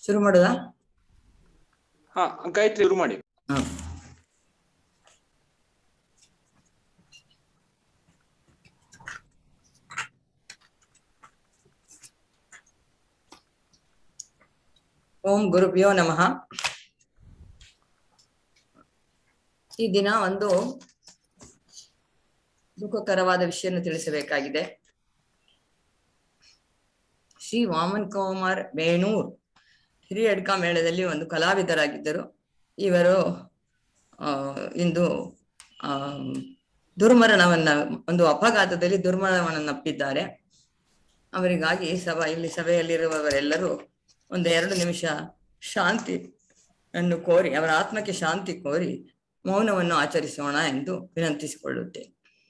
ಶುರು ಮಾಡುದಾ ಹಾ ಗಾಯತ್ರಿ ಶುರು ಮಾಡಿ ಹ. ಓಂ ಗುರುಭ್ಯೋ ನಮಃ ಈ ದಿನ ಒಂದು ದುಃಖಕರವಾದ ವಿಷಯನ್ನು ತಿಳಿಸಬೇಕಾಗಿದೆ ಶ್ರೀ ವಾಮನ್ ಕುಮಾರ್ ಬೇಣೂರ್ ಹಿರಿಯಡ್ಕ ಮೇಳದಲ್ಲಿ ಒಂದು ಕಲಾವಿದರಾಗಿದ್ದರು ಇವರು ಆ, ಇಂದು ಆ ದುರ್ಮರಣವನ್ನ ಒಂದು ಅಪಘಾತದಲ್ಲಿ ದುರ್ಮರಣವನ್ನಪ್ಪಿದ್ದಾರೆ ಅವರಿಗಾಗಿ ಸಭಾ ಇಲ್ಲಿ ಸಭೆಯಲ್ಲಿರುವವರೆಲ್ಲರೂ ಒಂದು ಎರಡು ನಿಮಿಷ ಶಾಂತಿ ಅನ್ನು ಕೋರಿ ಅವರ ಆತ್ಮಕ್ಕೆ ಶಾಂತಿ ಕೋರಿ ಮೌನವನ್ನು ಆಚರಿಸೋಣ ಎಂದು ವಿನಂತಿಸಿಕೊಳ್ಳುತ್ತೇನೆ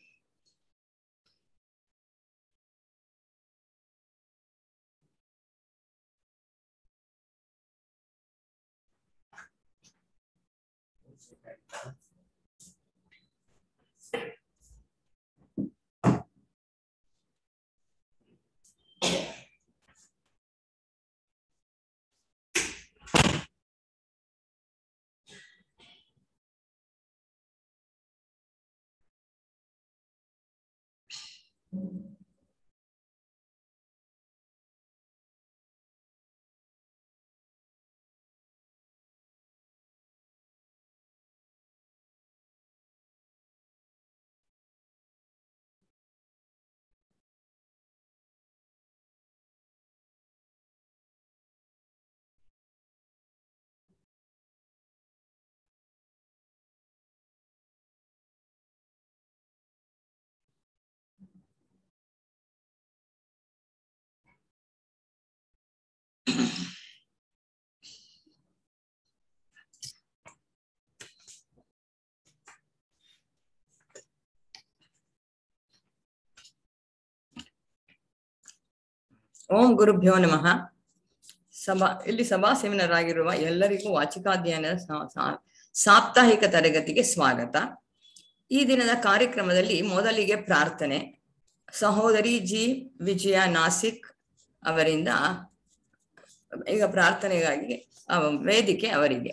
ಓಂ ಗುರುಭ್ಯೋ ನಮಃ ಸಭಾ ಇಲ್ಲಿ ಸಭಾ ಸೆಮಿನರಾಗಿರುವ ಎಲ್ಲರಿಗೂ ವಾಚಿಕಾಧ್ಯಯನದ ಸಾ- ಸಾ- ಸಾಪ್ತಾಹಿಕ ತರಗತಿಗೆ ಸ್ವಾಗತ ಈ ದಿನದ ಕಾರ್ಯಕ್ರಮದಲ್ಲಿ ಮೊದಲಿಗೆ ಪ್ರಾರ್ಥನೆ ಸಹೋದರಿ ಜಿ ವಿಜಯ ನಾಸಿಕ್ ಅವರಿಂದ ಈಗ ಪ್ರಾರ್ಥನೆಗಾಗಿ ಆ, ವೇದಿಕೆ ಅವರಿಗೆ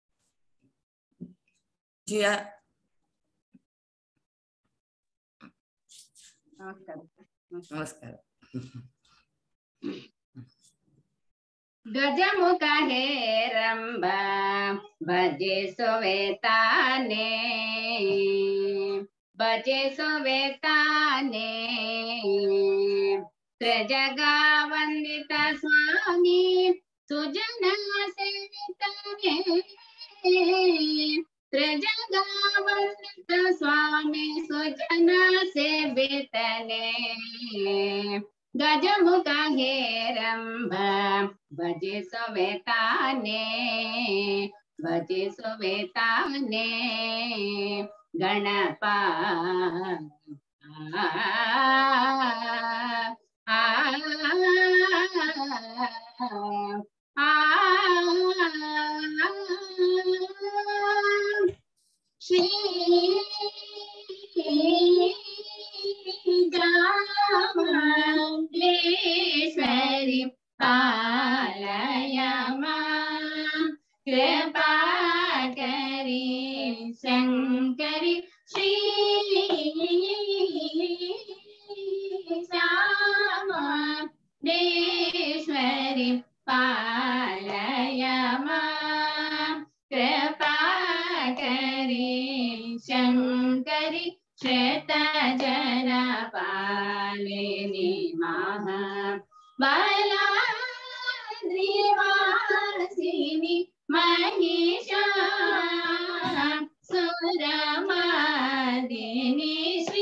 ವಿಜಯ ನಮಸ್ಕಾರ ಗಜಮುಖ ಹೇರಂಬ ಭಜಿಸುವೆ ತಾನೆ ಭಜಿಸುವೆ ತ್ರಿಜಗ ವಂದಿತ ಸ್ವಾಮಿ ಸುಜನ ಸೇವಿತನೆ ತ್ರಿಜಗ ವಂದಿತ ಸ್ವಾಮಿ ಸುಜನ ಸೇವಿತನೆ ಗಜಮುಖ ಹೇರಂಬ ಭಜಿಸುವೆ ತಾನೆ ಭಜಿಸುವೆ ತಾನೆ ಗಣಪ ಆ, ಆ, ಆ, ಶ್ರೀ ಶ್ರೀ ಪಾಲಯ ಕೃಪಾ ಕರಿ ಶಂಕರಿ ಶ್ರೀ ಶ್ಯಾಮ ದೇಶ್ವರಿ ಪಾಲಯ ಕೃಪಾ ಕರಿ ಶಂಕರಿ ಶ್ವೇತ ಜನ ಪಾಲಿನಿ ಮಹ ಬಲಾದ್ರಿವಾಸಿನಿ ಮಹಿಷ ಸುರಮಾದಿನಿ ಶ್ರೀ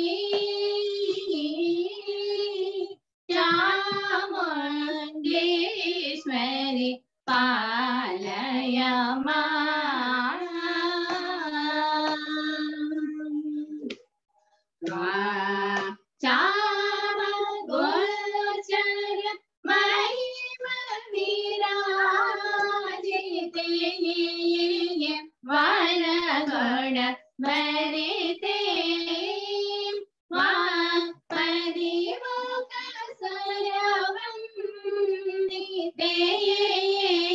ಚಾಮುಂಡೇಶ್ವರಿ ಪಾಲಯ ಚಾಮ ಗೋಚರ ಮಹಿಮ ವಿರಾಜಿತೆ ವರಗಣ ಭರಿತೆ ವಾ ಪರಿಮುಖ ಸರವಂದಿತೆ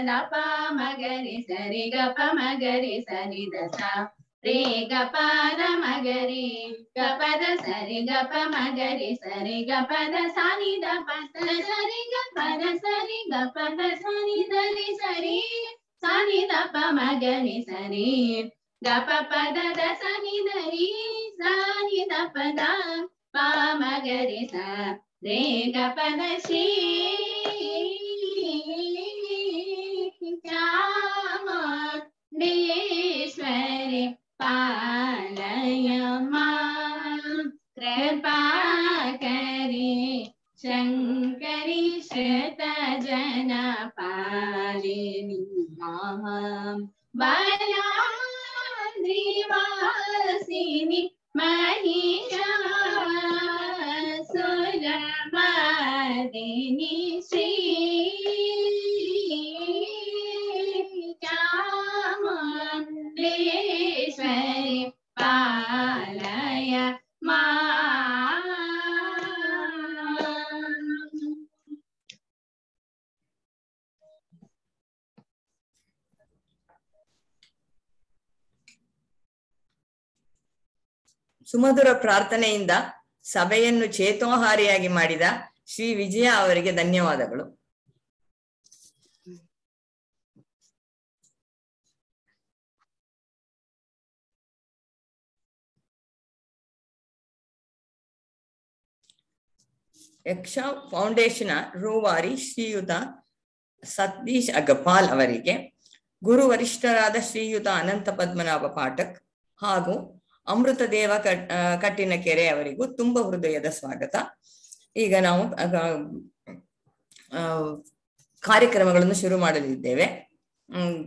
ಲ ಪ ಮಗರಿ ಸರಿ ಗ ಪ ಮಗರಿ ಸರಿ ದ ಸ ರೇ ಗ ಪ ದ ಮಗರಿ ಗ ಪ ದ ಸರಿ ಗ ಪ ಮಗರಿ ಸರಿ ಗ ಪ ದ ಸಾನಿ ದ ಪ ದ ಸರಿ ಗ ಪ ದ ಸರಿ ಗ ಪ ದ ಸಾನಿ ದ ರಿ ಸರಿ ಸಾನಿ ದ ಪ ಮಗರಿ ಸರಿ ಗ ಪ ಪ ದ ದ ಸನಿ ದ ರಿ ಸಾನಿ ದ ಪ ದ ಪ ಮಗರಿ ಸ ರೇ ಗ ಪ ದ ಶ್ರೀ ಚಾಮುಂಡೇಶ್ವರಿ ಪಾಲಯ ಕೃಪಾ ಕರಿ ಶಂಕರಿ ಶ್ರುತ ಜನ ಪಾಲಿನಿ ಬಲಾದ್ರಿವಾಸಿನಿ ಮಹಿಷಾಸುರಮರ್ದಿನಿ ಶ್ರೀ ಚಾಮುಂಡೇಶ್ವರಿ ಪಾಲಯ ಮಾ ಸುಮಧುರ ಪ್ರಾರ್ಥನೆಯಿಂದ ಸಭೆಯನ್ನು ಚೇತೋಹಾರಿಯಾಗಿ ಮಾಡಿದ ಶ್ರೀ ವಿಜಯ ಅವರಿಗೆ ಧನ್ಯವಾದಗಳು ಯಕ್ಷ ಫೌಂಡೇಶನ್ ರೂವಾರಿ ಶ್ರೀಯುತ ಸತೀಶ್ ಅಗಪಾಲ್ ಅವರಿಗೆ ಗುರು ವರಿಷ್ಠರಾದ ಶ್ರೀಯುತ ಅನಂತ ಪದ್ಮನಾಭ ಪಾಠಕ್ ಹಾಗೂ ಅಮೃತ ದೇವ ಕಟ್ ಆ, ಕಟ್ಟಿನ ಕೆರೆ ಅವರಿಗೂ ತುಂಬ ಹೃದಯದ ಸ್ವಾಗತ ಈಗ ನಾವು ಅಗ- ಆ, ಕಾರ್ಯಕ್ರಮಗಳನ್ನು ಶುರು ಮಾಡಲಿದ್ದೇವೆ ಹ್ಮ್.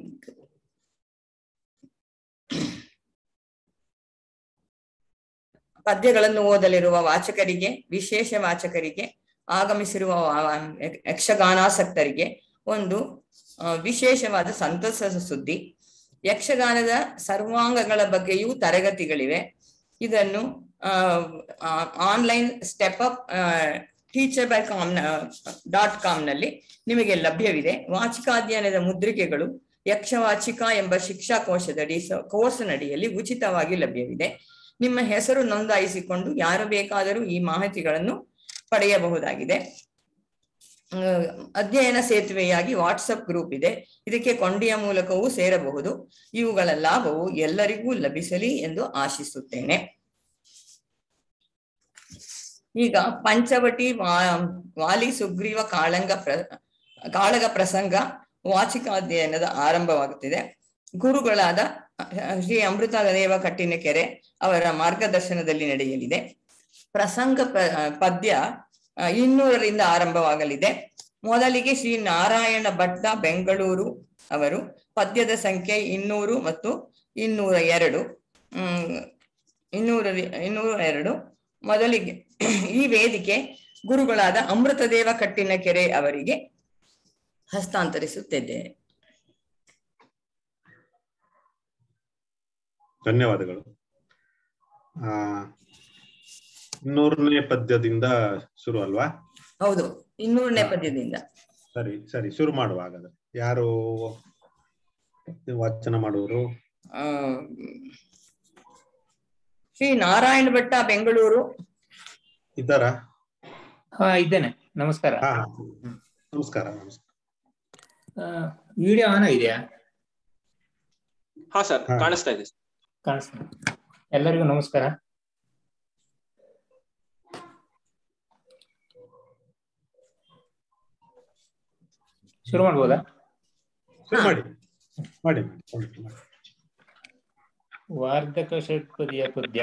ಪದ್ಯಗಳನ್ನು ಓದಲಿರುವ ವಾಚಕರಿಗೆ ವಿಶೇಷ ವಾಚಕರಿಗೆ ಆಗಮಿಸಿರುವ ವಾ- ಯಕ್ಷ- ಯಕ್ಷಗಾನಾಸಕ್ತರಿಗೆ ಒಂದು ಆ, ವಿಶೇಷವಾದ ಸಂತಸದ ಸುದ್ದಿ ಯಕ್ಷಗಾನದ ಸರ್ವಾಂಗಗಳ ಬಗ್ಗೆಯೂ ತರಗತಿಗಳಿವೆ ಇದನ್ನು online step up teacher by com dot ಕಾಮ್ನಲ್ಲಿ ನಿಮಗೆ ಲಭ್ಯವಿದೆ ವಾಚಿಕಾಧ್ಯಯನದ ಮುದ್ರಿಕೆಗಳು ಯಕ್ಷವಾಚಿಕ ಎಂಬ ಶಿಕ್ಷಾ ಕೋಶದಡಿ ಸ- ಕೋರ್ಸ್ನಡಿಯಲ್ಲಿ ಉಚಿತವಾಗಿ ಲಭ್ಯವಿದೆ ನಿಮ್ಮ ಹೆಸರು ನೋಂದಾಯಿಸಿಕೊಂಡು ಯಾರು ಬೇಕಾದರೂ ಈ ಮಾಹಿತಿಗಳನ್ನು ಪಡೆಯಬಹುದಾಗಿದೆ ಆ, ಅಧ್ಯಯನ ಸೇತುವೆಯಾಗಿ ವಾಟ್ಸಪ್ ಗ್ರೂಪ್ ಇದೆ ಇದಕ್ಕೆ ಕೊಂಡಿಯ ಮೂಲಕವೂ ಸೇರಬಹುದು ಇವುಗಳ ಲಾಭವು ಎಲ್ಲರಿಗೂ ಲಭಿಸಲಿ ಎಂದು ಆಶಿಸುತ್ತೇನೆ ಈಗ ಪಂಚವಟಿ ವಾ- ವಾಲಿ ಸುಗ್ರೀವ ಕಾಳಂಗ ಪ್ರ ಕಾಳಗ ಪ್ರಸಂಗ ವಾಚಿಕ ಅಧ್ಯಯನದ ಆರಂಭವಾಗುತ್ತಿದೆ ಗುರುಗಳಾದ ಅಹ್, ಶ್ರೀ ಅಮೃತ ದೇವ ಕಟ್ಟಿನ ಕೆರೆ ಅವರ ಮಾರ್ಗದರ್ಶನದಲ್ಲಿ ನಡೆಯಲಿದೆ ಪ್ರಸಂಗ ಪ- ಪದ್ಯ ಆ, ಇನ್ನೂರರಿಂದ ಆರಂಭವಾಗಲಿದೆ ಮೊದಲಿಗೆ ಶ್ರೀ ನಾರಾಯಣ ಭಟ್ಟ ಬೆಂಗಳೂರು ಅವರು ಪದ್ಯದ ಸಂಖ್ಯೆ ಇನ್ನೂರು ಮತ್ತು ಇನ್ನೂರ ಎರಡು ಹ್ಮ್ ಇನ್ನೂರ ಇನ್ನೂರ ಎರಡು ಮೊದಲಿಗೆ ಈ ವೇದಿಕೆ ಗುರುಗಳಾದ ಅಮೃತದೇವ ಕಟ್ಟಿನ ಕೆರೆ ಅವರಿಗೆ ಹಸ್ತಾಂತರಿಸುತ್ತಿದ್ದೇನೆ ಧನ್ಯವಾದಗಳು ಆ ಇನ್ನೂರನೇ ಪದ್ಯದಿಂದ ಶುರು ಅಲ್ವಾ ಹೌದು ಇನ್ನೂರನೇ ಹಾ. ಪದ್ಯದಿಂದ ಸರಿ ಸರಿ ಶುರು ಮಾಡುವ ಹಾಗಾದ್ರೆ ಯಾರು ವಾಚನ ಮಾಡುವರು ಆ, ಶ್ರೀ ನಾರಾಯಣ ಭಟ್ಟ ಬೆಂಗಳೂರು ಇದ್ದಾರಾ ಹಾ ಇದ್ದೇನೆ ನಮಸ್ಕಾರ ಹಾ ನಮಸ್ಕಾರ ನಮಸ್ಕಾರ ವಿಡಿಯೋ ಆನ್ ಆಗಿದೆಯಾ ಹಾ ಸರ್ ಹಾ. ಕಾಣಿಸ್ತಾ ಇದೆ ಕಾಣಿಸ್ತಾ ಎಲ್ಲರಿಗೂ ನಮಸ್ಕಾರ ಶುರು ಮಾಡ್ಬೋದಾ ಶುರು ಹಾ. ಮಾಡಿ ಮಾಡಿ ಮಾಡಿ ಮಾಡಿ. ವಾರ್ಧಕ ಷಟ್ಪದಿಯ ಪದ್ಯ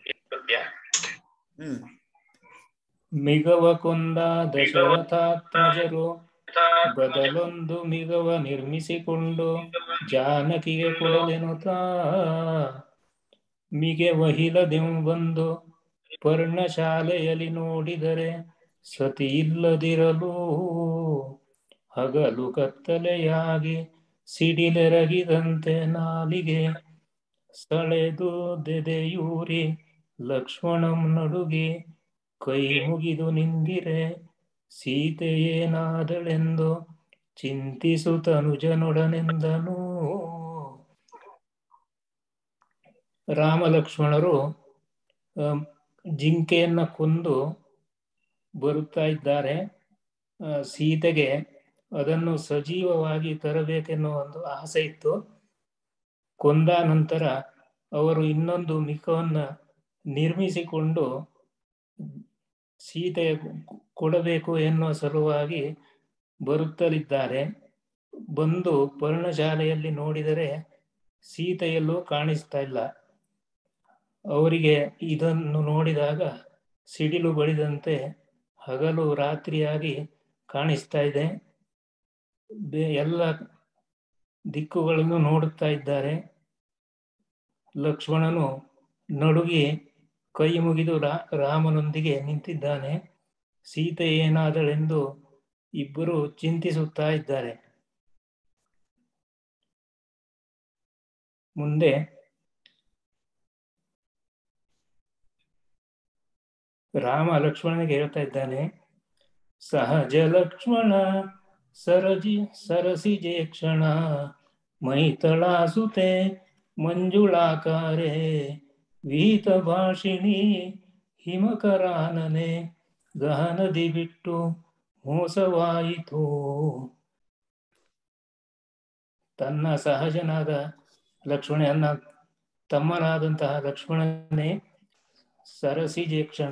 ಹ್ಮ್ ಮಿಗವ ಕೊಂದ ದಶರಥಾತ್ಮಜರು ಬದಲೊಂದು ಮಿಗವ ನಿರ್ಮಿಸಿಕೊಂಡು ಜಾನಕಿಗೆ ಕೊಡಲೆನುತ್ತಾ ಮಿಗೆ ವಹಿಲದೆಂಬಂದು ಪರ್ಣಶಾಲೆಯಲ್ಲಿ ನೋಡಿದರೆ ಸತಿ ಇಲ್ಲದಿರಲು ಹಗಲು ಕತ್ತಲೆಯಾಗಿ ಸಿಡಿಲೆರಗಿದಂತೆ ನಾಲಿಗೆ ಸಳೆದು ದೆದೆಯೂರಿ ಲಕ್ಷ್ಮಣಂ ನಡುಗಿ ಕೈ ಮುಗಿದು ನಿಂದಿರೆ ಸೀತೆಯೇನಾದಳೆಂದು ಚಿಂತಿಸುತ್ತನುಜನೊಡನೆಂದನು ರಾಮ ಲಕ್ಷ್ಮಣರು ಆ, ಜಿಂಕೆಯನ್ನ ಕೊಂದು ಬರುತ್ತಾ ಇದ್ದಾರೆ ಆ, ಸೀತೆಗೆ ಅದನ್ನು ಸಜೀವವಾಗಿ ತರಬೇಕೆನ್ನುವ ಒಂದು ಆಸೆ ಇತ್ತು ಕೊಂದ ನಂತರ ಅವರು ಇನ್ನೊಂದು ಮಿಕವನ್ನ ನಿರ್ಮಿಸಿಕೊಂಡು ಸೀತೆಯ ಕೊಡಬೇಕು ಎನ್ನುವ ಸಲುವಾಗಿ ಬರುತ್ತಲಿದ್ದಾರೆ ಬಂದು ಪರ್ಣಶಾಲೆಯಲ್ಲಿ ನೋಡಿದರೆ ಸೀತೆಯಲ್ಲೂ ಕಾಣಿಸ್ತಾ ಇಲ್ಲ ಅವರಿಗೆ ಇದನ್ನು ನೋಡಿದಾಗ ಸಿಡಿಲು ಬಡಿದಂತೆ ಹಗಲು ರಾತ್ರಿಯಾಗಿ ಕಾಣಿಸ್ತಾ ಇದೆ ಬೆ- ಎಲ್ಲ ದಿಕ್ಕುಗಳನ್ನು ನೋಡುತ್ತಾ ಇದ್ದಾರೆ ಲಕ್ಷ್ಮಣನು ನಡುಗಿ ಕೈ ಮುಗಿದು ರಾ- ರಾಮನೊಂದಿಗೆ ನಿಂತಿದ್ದಾನೆ ಸೀತೆ ಏನಾದಳೆಂದು ಇಬ್ಬರು ಚಿಂತಿಸುತ್ತಾ ಇದ್ದಾರೆ ಮುಂದೆ ರಾಮ ಲಕ್ಷ್ಮಣನಿಗೆ ಹೇಳ್ತಾ ಇದ್ದಾನೆ ಸಹಜ ಲಕ್ಷ್ಮಣ ಸರಜಿ ಸರಸಿಜೆ ಕ್ಷಣ ಮೈತಳಾಸುತೆ ಮಂಜುಳಾಕಾರೆ ವೀತ ಭಾಷಿಣಿ ಹಿಮಕರಾನನೆ ಗಹನದಿ ಬಿಟ್ಟು ಮೋಸವಾಯಿತು ತನ್ನ ಸಹಜನಾದ ಲಕ್ಷ್ಮಣನ ತಮ್ಮನಾದಂತಹ ಲಕ್ಷ್ಮಣನೇ ಸರಸಿಜೆ ಕ್ಷಣ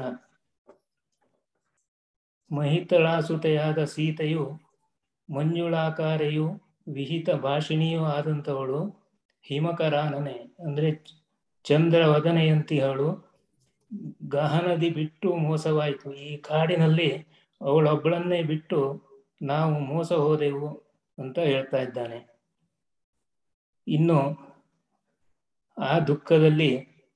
ಮಹಿತಳಾಸುತೆಯಾದ ಸೀತೆಯು ಮಂಜುಳಾಕಾರೆಯು ವಿಹಿತ ಭಾಷಿಣಿಯೂ ಆದಂಥವಳು ಹಿಮಕರಾನನೆ ಅಂದ್ರೆ ಚಂದ್ರವದನೆಯಂತಿಹಳು ಗಹನದಿ ಬಿಟ್ಟು ಮೋಸವಾಯಿತು ಈ ಕಾಡಿನಲ್ಲಿ ಅವಳೊಬ್ಬಳನ್ನೇ ಬಿಟ್ಟು ನಾವು ಮೋಸ ಹೋದೆವು ಅಂತ ಹೇಳ್ತಾ ಇದ್ದಾನೆ ಇನ್ನು ಆ ದುಃಖದಲ್ಲಿ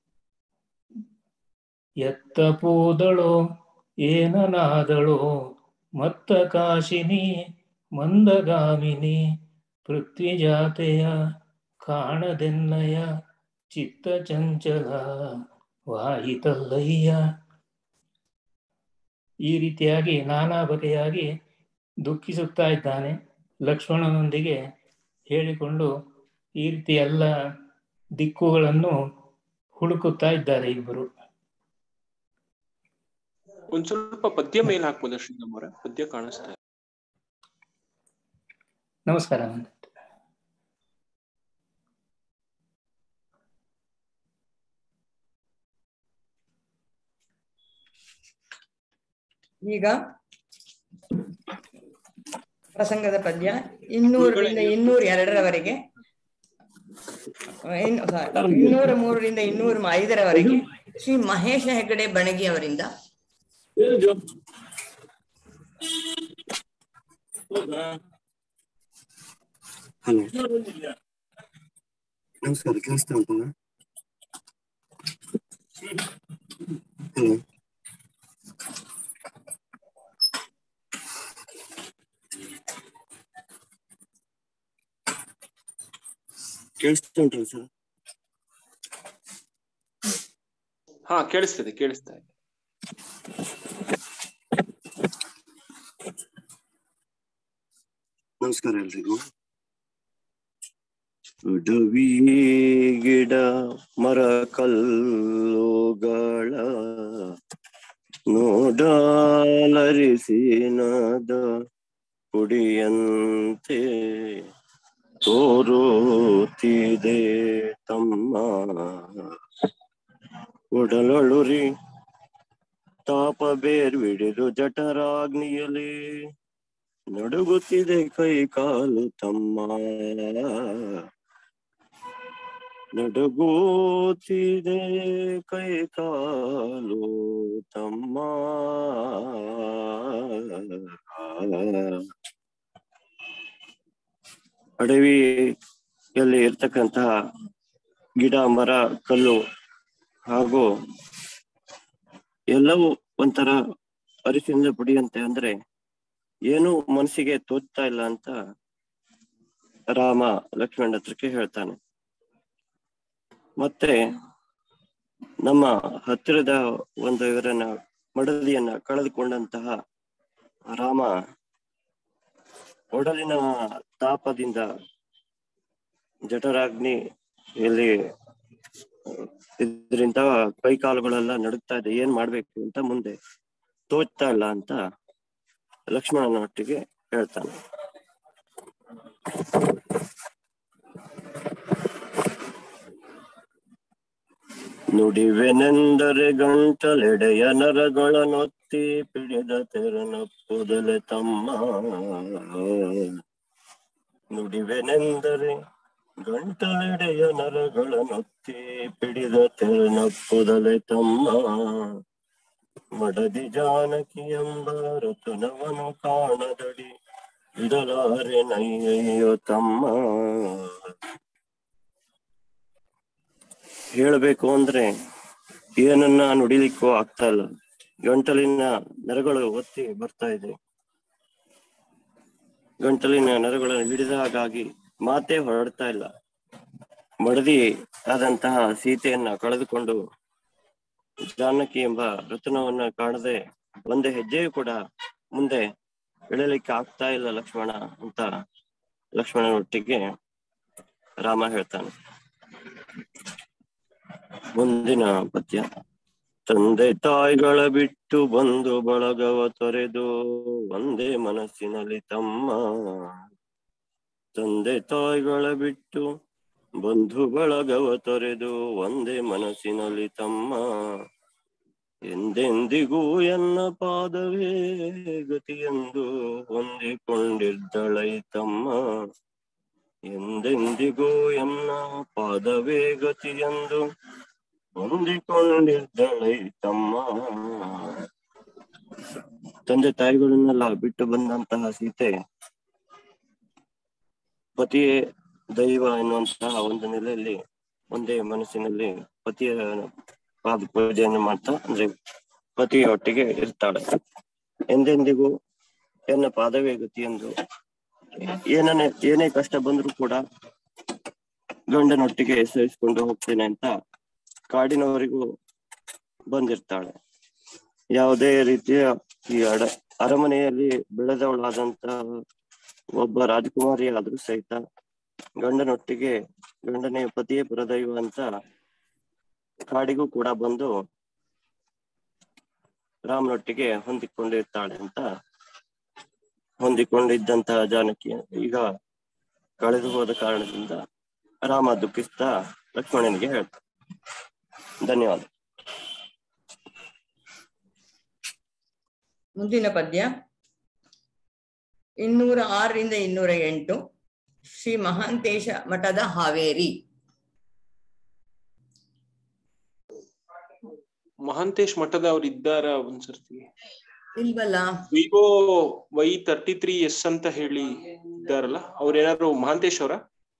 ಎತ್ತ ಪೋದಳೋ ಏನನಾದಳೋ ಮತ್ತ ಕಾಶಿನಿ ಮಂದಗಾಮಿನಿ ಪೃಥ್ವಿಜಾತೆಯ ಕಾಣದೆನ್ನಯ ಚಿತ್ತ ಚಂಚಲ ವಾಯಿತಲ್ಲಯ್ಯ ಈ ರೀತಿಯಾಗಿ ನಾನಾ ಬಗೆಯಾಗಿ ದುಃಖಿಸುತ್ತಾ ಇದ್ದಾನೆ ಲಕ್ಷ್ಮಣನೊಂದಿಗೆ ಹೇಳಿಕೊಂಡು ಈ ರೀತಿ ಎಲ್ಲ ದಿಕ್ಕುಗಳನ್ನು ಹುಡುಕುತ್ತಾ ಇದ್ದಾರೆ ಇಬ್ಬರು ಒಂದ್ ಸ್ವಲ್ಪ ಪದ್ಯ ಮೇಲ್ ಹಾಕ್ಬೋದಾ ಶ್ರೀರಾಮ್ ಅವರ ಪದ್ಯ ಕಾಣಿಸ್ತಾ ಇದೆ ನಮಸ್ಕಾರ ಈಗ ಪ್ರಸಂಗದ ಪದ್ಯ ಇನ್ನೂರರಿಂದ ಇನ್ನೂರ ಎರಡರವರೆಗೆ ಇನ್ನು- sorry, ಇನ್ನೂರ ಮೂರರಿಂದ ಇನ್ನೂರ ಐದರವರೆಗೆ ಶ್ರೀ ಮಹೇಶ ಹೆಗಡೆ ಬಣಗಿ ಅವರಿಂದ ಹಲೋ ನಮಸ್ಕಾರ ಕೇಳಿಸ್ತಾ ಉಂಟಾ ಹಲೋ ಕೇಳಿಸ್ತಾ ಉಂಟಲ್ಲ ಸರ್ ಹಾ ಕೇಳಿಸ್ತದೆ ಕೇಳಿಸ್ತಾ ಇದೆ ನಮಸ್ಕಾರ ಎಲ್ರಿಗೂ ಉಡವಿ ಗಿಡ ಮರ ಕಲ್ಲುಗಳ ನೋಡಾಲರಿಸಿನದ ಕುಡಿಯಂತೆ ತೋರುತ್ತಿದೆ ತಮ್ಮ ಒಡಲೊಳುರಿ ತಾಪ ಬೇರ್ಬಿಡಿದು ಜಠರಾಗ್ನಿಯಲಿ ನಡುಗುತ್ತಿದೆ ಕೈ ಕಾಲು ತಮ್ಮ ನಡುಗುತ್ತಿದೆ ಕೈ ಕಾಲು ತಮ್ಮ ಅಡವಿಯಲ್ಲಿ ಇರ್ತಕ್ಕಂತಹ ಗಿಡ ಮರ ಕಲ್ಲು ಹಾಗೂ ಎಲ್ಲವೂ ಒಂಥರ ಅರಿಸಿಂದ ಪುಡಿಯಂತೆ ಅಂದ್ರೆ ಏನು ಮನಸ್ಸಿಗೆ ತೋಚ್ತಾ ಇಲ್ಲ ಅಂತ ರಾಮ ಲಕ್ಷ್ಮಣ ಹತ್ರಕ್ಕೆ ಹೇಳ್ತಾನೆ ಮತ್ತೆ ನಮ್ಮ ಹತ್ತಿರದ ಒಂದು ಇವರನ್ನ ಮಡದಿಯನ್ನ ಕಳೆದುಕೊಂಡಂತಹ ರಾಮ ಒಡಲಿನ ತಾಪದಿಂದ ಜಠರಾಗ್ನಿ ಇಲ್ಲಿ ಇದರಿಂದ ಕೈ ಕಾಲುಗಳೆಲ್ಲ ನಡುಗ್ತಾ ಇದೆ ಏನ್ ಮಾಡ್ಬೇಕು ಅಂತ ಮುಂದೆ ತೋಚ್ತಾ ಇಲ್ಲ ಅಂತ ಲಕ್ಷ್ಮಣನೊಟ್ಟಿಗೆ ಹೇಳ್ತಾನೆ ನುಡಿವೆನೆಂದರೆ ಗಂಟಲೆಡೆಯ ನರಗಳನ್ನೊತ್ತಿ ಪಿಡಿದ ತೆರನಪ್ಪುದಲೆ ತಮ್ಮ ನುಡಿವೆನೆಂದರೆ ಗಂಟಲೆಡೆಯ ನರಗಳನ್ನೊತ್ತಿ ಪಿಡಿದ ತೆರನಪ್ಪುದಲೆ ತಮ್ಮ ಮಡದಿ ಜಾನಕಿ ಎಂಬ ರತುನವನು ಕಾಣದಡಿ ಇಡಲಾರೆ ನಯ್ಯಯ್ಯೋ ತಮ್ಮ ಹೇಳ್ಬೇಕು ಅಂದ್ರೆ ಏನನ್ನ ನುಡಿಲಿಕ್ಕೂ ಆಗ್ತಾ ಇಲ್ಲ ಗಂಟಲಿನ ನರಗಳು ಒತ್ತಿ ಬರ್ತಾ ಇದೆ ಗಂಟಲಿನ ನರಗಳನ್ನು ಹಿಡಿದ ಹಾಗಾಗಿ ಮಾತೇ ಹೊರಡ್ತಾ ಇಲ್ಲ ಮಡದಿ ಆದಂತಹ ಸೀತೆಯನ್ನ ಕಳೆದುಕೊಂಡು ಜಾನಕಿ ಎಂಬ ರತ್ನವನ್ನ ಕಾಣದೆ ಒಂದೇ ಹೆಜ್ಜೆಯೂ ಕೂಡ ಮುಂದೆ ಇಳಲಿಕ್ಕೆ ಆಗ್ತಾ ಇಲ್ಲ ಲಕ್ಷ್ಮಣ ಅಂತ ಲಕ್ಷ್ಮಣನೊಟ್ಟಿಗೆ ರಾಮ ಹೇಳ್ತಾನೆ ಮುಂದಿನ ಪದ್ಯ ತಂದೆ ತಾಯಿಗಳ ಬಿಟ್ಟು ಬಂದು ಬಳಗವ ತೊರೆದು ಒಂದೇ ಮನಸ್ಸಿನಲ್ಲಿ ತಮ್ಮ ತಂದೆ ತಾಯಿಗಳ ಬಿಟ್ಟು ಬಂಧು ಬಳಗವ ತೊರೆದು ಒಂದೇ ಮನಸ್ಸಿನಲ್ಲಿ ತಮ್ಮ ಎಂದೆಂದಿಗೂ ಎನ್ನ ಪಾದವೇ ಗತಿಯೆಂದು ಹೊಂದಿಕೊಂಡಿದ್ದಳೈ ತಮ್ಮ ಎಂದೆಂದಿಗೂ ಎನ್ನ ಪಾದವೇ ಗತಿಯೆಂದು ಹೊಂದಿಕೊಂಡಿದ್ದಳೈ ತಮ್ಮ ತಂದೆ ತಾಯಿಗಳನ್ನೆಲ್ಲ ಬಿಟ್ಟು ಬಂದಂತಹ ಸೀತೆ ಪತಿಯೇ ದೈವ ಎನ್ನುವಂತಹ ಒಂದು ನೆಲೆಯಲ್ಲಿ ಒಂದೇ ಮನಸ್ಸಿನಲ್ಲಿ ಪತಿಯ ಪಾದ ಪೂಜೆಯನ್ನು ಮಾಡ್ತಾ ಅಂದ್ರೆ ಪತಿಯೊಟ್ಟಿಗೆ ಇರ್ತಾಳೆ ಎಂದೆಂದಿಗೂ ಎನ್ನ ಪಾದವೇ ಗತಿ ಎಂದು ಏನನ್ನೇ ಏನೇ ಕಷ್ಟ ಬಂದ್ರೂ ಕೂಡ ಗಂಡನೊಟ್ಟಿಗೆ ಸಹಿಸ್ಕೊಂಡು ಹೋಗ್ತೇನೆ ಅಂತ ಕಾಡಿನವರಿಗೂ ಬಂದಿರ್ತಾಳೆ ಯಾವುದೇ ರೀತಿಯ ಈ ಅಡ ಅರಮನೆಯಲ್ಲಿ ಬೆಳೆದವಳಾದಂತ ಒಬ್ಬ ರಾಜಕುಮಾರಿ ಆದ್ರೂ ಸಹಿತ ಗಂಡನೊಟ್ಟಿಗೆ ಗಂಡನೇ ಪತಿಯೇ ಪರದೈವ ಅಂತ ಕಾಡಿಗೂ ಕೂಡ ಬಂದು ರಾಮನೊಟ್ಟಿಗೆ ಹೊಂದಿಕೊಂಡಿರ್ತಾಳೆ ಅಂತ ಹೊಂದಿಕೊಂಡಿದ್ದಂತಹ ಜಾನಕಿ ಈಗ ಕಳೆದು ಹೋದ ಕಾರಣದಿಂದ ರಾಮ ದುಃಖಿಸ್ತಾ ಲಕ್ಷ್ಮಣನಿಗೆ ಹೇಳ್ತಾನೆ ಧನ್ಯವಾದ ಮುಂದಿನ ಪದ್ಯ ಇನ್ನೂರ ಆರರಿಂದ ಇನ್ನೂರ ಎಂಟು ಶ್ರೀ ಮಹಾಂತೇಶ ಮಠದ ಹಾವೇರಿ ಮಹಾಂತೇಶ್ ಮಠದ ಅವ್ರು ಇದ್ದಾರ ಒಂದ್ಸರ್ತಿ ಇಲ್ವಲ್ಲ Vivo Y thirty three S ಅಂತ ಹೇಳಿ ಇದ್ದಾರಲ್ಲ ಅವ್ರೇನಾದ್ರು ಮಹಾಂತೇಶ್ ಅವರ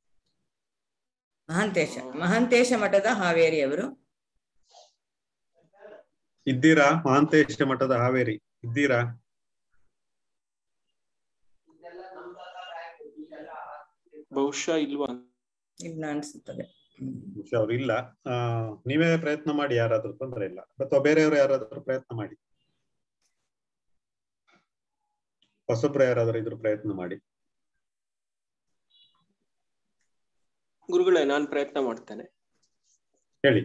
ಮಹಾಂತೇಶ ಮಹಾಂತೇಶ ಮಠದ ಹಾವೇರಿ ಅವರು ಇದ್ದೀರಾ ಮಹಾಂತೇಶ ಮಠದ ಹಾವೇರಿ ಇದ್ದೀರಾ ಬಹುಶಃ ಇಲ್ವಾ ಇಲ್ಲ ಅನ್ಸುತ್ತದೆ ಹ್ಮ್. ಬಹುಶಃ ಅವ್ರು ಇಲ್ಲ ಆ ನೀವೇ ಪ್ರಯತ್ನ ಮಾಡಿ ಯಾರಾದ್ರೂ ತೊಂದರೆ ಇಲ್ಲ ಅಥವಾ ಬೇರೆಯವರು ಯಾರಾದ್ರೂ ಪ್ರಯತ್ನ ಮಾಡಿ ಹೊಸಬ್ರು ಯಾರಾದ್ರೂ ಇದ್ರು ಪ್ರಯತ್ನ ಮಾಡಿ ಗುರುಗಳೇ ನಾನ್ ಪ್ರಯತ್ನ ಮಾಡ್ತೇನೆ ಹೇಳಿ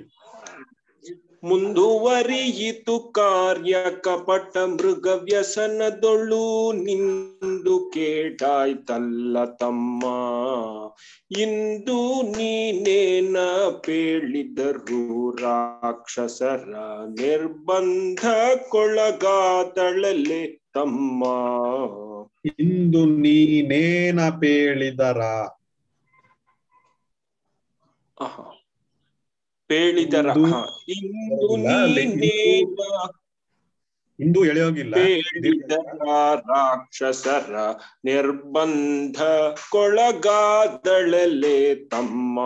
ಮುಂದುವರಿಯಿತು ಕಾರ್ಯ ಕಪಟ ಮೃಗ ವ್ಯಸನದೊಳು ನಿಂದು ಕೇಟಾಯ್ತಲ್ಲ ತಮ್ಮ ಇಂದು ನೀನೇನ ಪೇಳಿದರು ರಾಕ್ಷಸರ ನಿರ್ಬಂಧಕ್ಕೊಳಗಾದಳಲೆ ತಮ್ಮ ಇಂದು ನೀನೇನ ಪೇಳಿದರ ಆಹಾ. ಪೇಳಿದರ ಇಂದು- ಹಾ. ಇಂದು ಇಲ್ಲ, ಅಲ್ಲಿ ಇಂದು- ನೀನೇನ ಇಂದು ಎಳೆಯೋಗಿಲ್ಲ ಪೇಳಿದರ ರಾಕ್ಷಸರ ನಿರ್ಬಂಧ ಕೊಳಗಾದಳಲೆ ತಮ್ಮ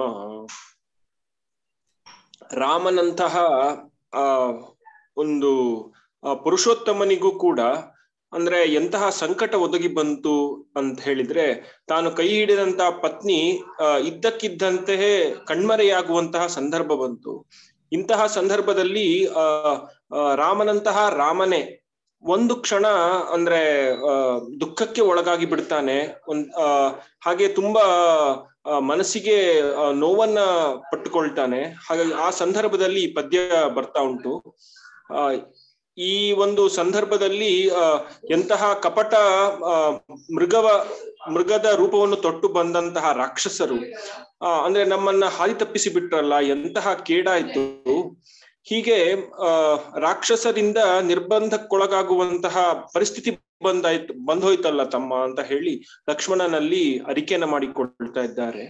ರಾಮನಂತಹ ಆ ಒಂದು ಆ, ಪುರುಷೋತ್ತಮನಿಗೂ ಕೂಡ ಅಂದ್ರೆ ಎಂತಹ ಸಂಕಟ ಒದಗಿ ಬಂತು ಅಂತ ಹೇಳಿದ್ರೆ ತಾನು ಕೈ ಹಿಡಿದಂತಹ ಪತ್ನಿ ಆ, ಇದ್ದಕ್ಕಿದ್ದಂತೆಯೇ ಕಣ್ಮರೆಯಾಗುವಂತಹ ಸಂದರ್ಭ ಬಂತು ಇಂತಹ ಸಂದರ್ಭದಲ್ಲಿ ಆ ಆ, ರಾಮನಂತಹ ರಾಮನೇ ಒಂದು ಕ್ಷಣ ಅಂದ್ರೆ ಆ, ದುಃಖಕ್ಕೆ ಒಳಗಾಗಿ ಬಿಡ್ತಾನೆ ಒಂದ್ ಆ, ಹಾಗೆ ತುಂಬಾ ಆ, ಮನಸ್ಸಿಗೆ ಆ, ನೋವನ್ನ ಪಟ್ಟುಕೊಳ್ತಾನೆ ಹಾಗಾಗಿ ಆ ಸಂದರ್ಭದಲ್ಲಿ ಈ ಪದ್ಯ ಬರ್ತಾ ಉಂಟು ಆ ಈ ಒಂದು ಸಂದರ್ಭದಲ್ಲಿ ಆ ಎಂತಹ ಕಪಟ ಆ, ಮೃಗವ ಮೃಗದ ರೂಪವನ್ನು ತೊಟ್ಟು ಬಂದಂತಹ ರಾಕ್ಷಸರು ಆ ಅಂದ್ರೆ ನಮ್ಮನ್ನ ಹಾದಿ ತಪ್ಪಿಸಿ ಬಿಟ್ರಲ್ಲ ಎಂತಹ ಕೇಡಾಯ್ತು ಹೀಗೆ ಆ ರಾಕ್ಷಸರಿಂದ ನಿರ್ಬಂಧಕ್ಕೊಳಗಾಗುವಂತಹ ಪರಿಸ್ಥಿತಿ ಬಂದಾಯ್ತು ಬಂದೋಯ್ತಲ್ಲ ತಮ್ಮ ಅಂತ ಹೇಳಿ ಲಕ್ಷ್ಮಣನಲ್ಲಿ ಅರಿಕೆಯನ್ನ ಮಾಡಿಕೊಳ್ತಾ ಇದ್ದಾರೆ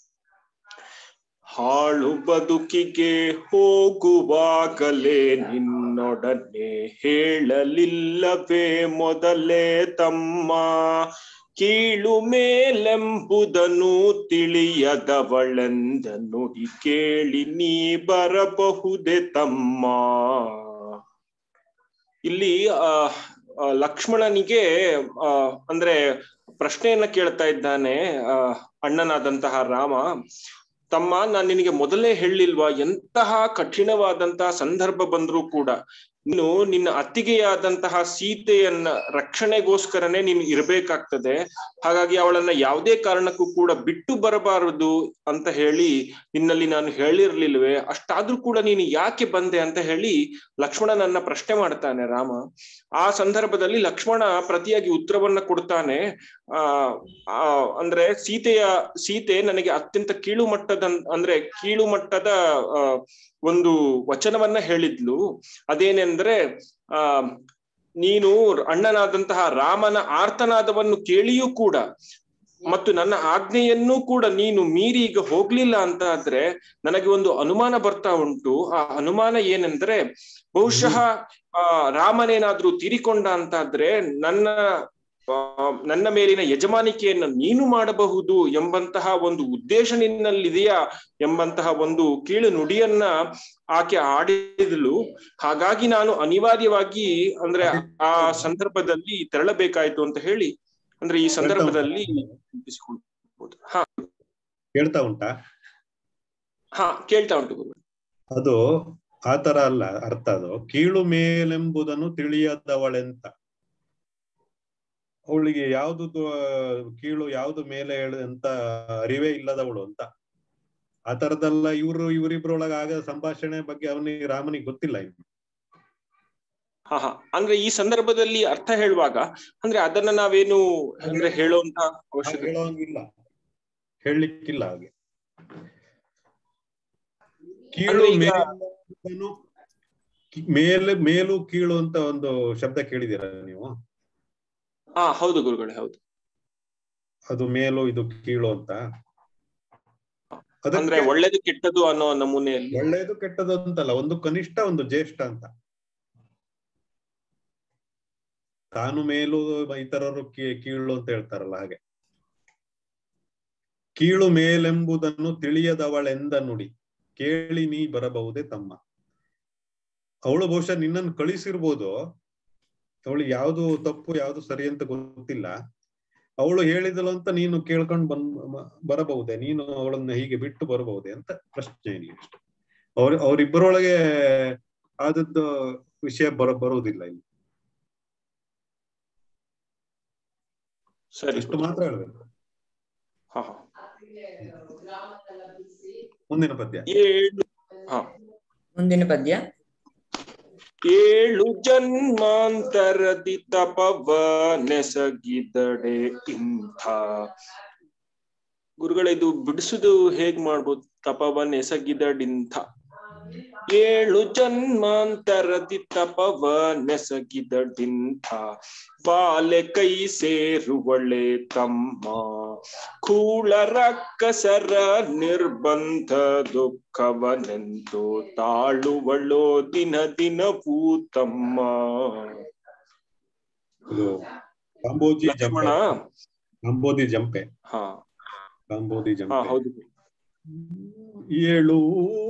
ಹಾಳು ಬದುಕಿಗೆ ಹೋಗುವಾಗಲೇ ನಿನ್ನೊಡನೆ ಹೇಳಲಿಲ್ಲವೇ ಮೊದಲೇ ತಮ್ಮ ಕೀಳು ಮೇಲೆಂಬುದನ್ನು ತಿಳಿಯದವಳೆಂದ ನುಡಿ ಕೇಳಿ ನೀ ಬರಬಹುದೇ ತಮ್ಮ ಇಲ್ಲಿ ಆ ಆ, ಲಕ್ಷ್ಮಣನಿಗೆ ಆ ಅಂದ್ರೆ ಪ್ರಶ್ನೆಯನ್ನ ಕೇಳ್ತಾ ಇದ್ದಾನೆ ಆ ಅಣ್ಣನಾದಂತಹ ರಾಮ ತಮ್ಮ ನಾನ್ ನಿನಗೆ ಮೊದಲೇ ಹೇಳಿಲ್ವಾ ಎಂತಹ ಕಠಿಣವಾದಂತಹ ಸಂದರ್ಭ ಬಂದ್ರೂ ಕೂಡ ನೀನು ನಿನ್ನ ಅತ್ತಿಗೆಯಾದಂತಹ ಸೀತೆಯನ್ನ ರಕ್ಷಣೆಗೋಸ್ಕರನೇ ನೀನು ಇರ್ಬೇಕಾಗ್ತದೆ ಹಾಗಾಗಿ ಅವಳನ್ನ ಯಾವುದೇ ಕಾರಣಕ್ಕೂ ಕೂಡ ಬಿಟ್ಟು ಬರಬಾರದು ಅಂತ ಹೇಳಿ ನಿನ್ನಲ್ಲಿ ನಾನು ಹೇಳಿರ್ಲಿಲ್ವೇ ಅಷ್ಟಾದ್ರೂ ಕೂಡ ನೀನು ಯಾಕೆ ಬಂದೆ ಅಂತ ಹೇಳಿ ಲಕ್ಷ್ಮಣನನ್ನ ಪ್ರಶ್ನೆ ಮಾಡ್ತಾನೆ ರಾಮ ಆ ಸಂದರ್ಭದಲ್ಲಿ ಲಕ್ಷ್ಮಣ ಪ್ರತಿಯಾಗಿ ಉತ್ತರವನ್ನ ಕೊಡ್ತಾನೆ ಆ ಆ, ಅಂದ್ರೆ ಸೀತೆಯ ಸೀತೆ ನನಗೆ ಅತ್ಯಂತ ಕೀಳು ಮಟ್ಟದ ಅಂದ್ರೆ ಕೀಳು ಮಟ್ಟದ ಆ, ಒಂದು ವಚನವನ್ನ ಹೇಳಿದ್ಲು ಅದೇನೆಂದ್ರೆ ಆ ನೀನು ಅಣ್ಣನಾದಂತಹ ರಾಮನ ಆರ್ತನಾದವನ್ನು ಕೇಳಿಯೂ ಕೂಡ ಮತ್ತು ನನ್ನ ಆಜ್ಞೆಯನ್ನೂ ಕೂಡ ನೀನು ಮೀರಿ ಈಗ ಹೋಗ್ಲಿಲ್ಲ ಅಂತ ಆದ್ರೆ ನನಗೆ ಒಂದು ಅನುಮಾನ ಬರ್ತಾ ಉಂಟು ಆ ಅನುಮಾನ ಏನೆಂದ್ರೆ ಬಹುಶಃ ಆ ರಾಮನೇನಾದ್ರೂ ತೀರಿಕೊಂಡ ಅಂತಾದ್ರೆ ನನ್ನ ಆ, ನನ್ನ ಮೇಲಿನ ಯಜಮಾನಿಕೆಯನ್ನು ನೀನು ಮಾಡಬಹುದು ಎಂಬಂತಹ ಒಂದು ಉದ್ದೇಶ ನಿನ್ನಲ್ಲಿದೆಯಾ ಎಂಬಂತಹ ಒಂದು ಕೀಳು ನುಡಿಯನ್ನ ಆಕೆ ಆಡಿದಳು ಹಾಗಾಗಿ ನಾನು ಅನಿವಾರ್ಯವಾಗಿ ಅಂದ್ರೆ ಆ ಸಂದರ್ಭದಲ್ಲಿ ತೆರಳಬೇಕಾಯ್ತು ಅಂತ ಹೇಳಿ ಅಂದ್ರೆ ಈ ಸಂದರ್ಭದಲ್ಲಿ ನೆನಪಿಸಿಕೊಳ್ಬೋದು. ಹಾ ಕೇಳ್ತಾ ಉಂಟಾ ಹಾ ಕೇಳ್ತಾ ಉಂಟು ಗುರು ಅದು ಆತರ ಅಲ್ಲ ಅರ್ಥ ಅದು ಕೀಳು ಮೇಲೆಂಬುದನ್ನು ತಿಳಿಯದವಳೆಂತ ಅವಳಿಗೆ ಯಾವುದು ಕೀಳು ಯಾವುದು ಮೇಲೆ ಹೇಳು ಅಂತ ಅರಿವೇ ಇಲ್ಲದವಳು ಅಂತ ಆ ತರದಲ್ಲ ಇವ್ರು ಇವರಿಬ್ರೊಳಗ ಆಗ ಸಂಭಾಷಣೆ ಬಗ್ಗೆ ಅವನಿಗೆ ರಾಮನಿಗೆ ಗೊತ್ತಿಲ್ಲ ಇನ್ನು ಹಾ ಹಾ ಅಂದ್ರೆ ಈ ಸಂದರ್ಭದಲ್ಲಿ ಅರ್ಥ ಹೇಳುವಾಗ ಅಂದ್ರೆ ಅದನ್ನ ನಾವೇನು ಅಂದ್ರೆ ಹೇಳುವಂತ ಹಾಗೆ ಅವಶ್ಯಕತೆ ಹೇಳೋಂಗಿಲ್ಲ ಹೇಳಲಿಕ್ಕಿಲ್ಲ ಹಾಗೆ ಕೀಳು ಅಂದ್ರೆ ಈಗ- ಮೇಲೆಂಬುದನ್ನು ಕಿ- ಮೇಲೆ ಮೇಲು ಕೀಳು ಅಂತ ಒಂದು ಶಬ್ದ ಕೇಳಿದ್ದೀರಾ ನೀವು ಹಾ ಹೌದು ಗುರುಗಳೇ ಹೌದು ಅದು ಮೇಲು ಇದು ಕೀಳು ಅಂತ ಅಂದ್ರೆ ಅದಕ್ಕೆ ಒಳ್ಳೇದು ಕೆಟ್ಟದು ಅನ್ನೋ ನಮೂನೆಯಲ್ಲಿ ಒಳ್ಳೇದು ಕೆಟ್ಟದು ಅಂತಲ್ಲ ಒಂದು ಕನಿಷ್ಠ ಒಂದು ಜ್ಯೇಷ್ಠ ಅಂತ ತಾನು ಮೇಲು ಇತರರು ಕೀ- ಕೀಳು ಅಂತ ಹೇಳ್ತಾರಲ್ಲ ಹಾಗೆ ಕೀಳು ಮೇಲೆಂಬುದನ್ನು ತಿಳಿಯದವಳೆಂದ ನುಡಿ ಕೇಳಿ ನೀ ಬರಬಹುದೇ ತಮ್ಮ ಅವಳು ಬಹುಶಃ ನಿನ್ನನ್ನು ಕಳಿಸಿರ್ಬೋದು ಅವಳು ಯಾವ್ದು ತಪ್ಪು ಯಾವ್ದು ಸರಿ ಅಂತ ಗೊತ್ತಿಲ್ಲ ಅವಳು ಹೇಳಿದಳು ಅಂತ ನೀನು ಕೇಳ್ಕೊಂಡು ಬಂದ್ ಮ- ಬರಬಹುದೇ ನೀನು ಅವಳನ್ನ ಹೀಗೆ ಬಿಟ್ಟು ಬರಬಹುದೇ ಅಂತ ಪ್ರಶ್ನೆ ಇಲ್ಲಿ ಅಷ್ಟೆ ಅವ್ರ ಅವರಿಬ್ಬರೊಳಗೆ ಆದದ್ದು ವಿಷಯ ಬರ ಬರುವುದಿಲ್ಲ ಇಲ್ಲಿ ಸರಿ ಇಷ್ಟು ಮಾತ್ರ ಹೇಳ್ಬೇಕು ಹಾ ಹಾ ಮುಂದಿನ ಪದ್ಯ ಏಳು ಹಾ ಮುಂದಿನ ಪದ್ಯ ಏಳು ಜನ್ಮಾಂತರದಿ ತಪವ ನೆಸಗಿದಡೆ ಇಂಥ ಗುರುಗಳ ಇದು ಬಿಡಿಸುದು ಹೇಗ್ ಮಾಡ್ಬೋದು ತಪವ ನೆಸಗಿದಡಿಂಥ ಏಳು ಜನ್ಮಾಂತರದಿ ತಪವ ನೆಸಗಿದಡಿಂಥ ಬಾಲೆ ಕೈ ಸೇರುವಳೆ ತಮ್ಮ ಕೂಳ ರಕ್ಕಸರ ನಿರ್ಬಂಧ ದುಃಖವನೆಂದು ತಾಳುವಳೋ ದಿನ ದಿನವೂ ತಮ್ಮ ಇದು ಕಾಂಬೋಜಿ ಲಕ್ಷ್ಮಣ ಜಂಪೆ ಕಾಂಬೋದಿ ಜಂಪೆ ಹಾ ಕಾಂಬೋದಿ ಹಾ ಜಂಪೆ ಹೌದು ಏಳು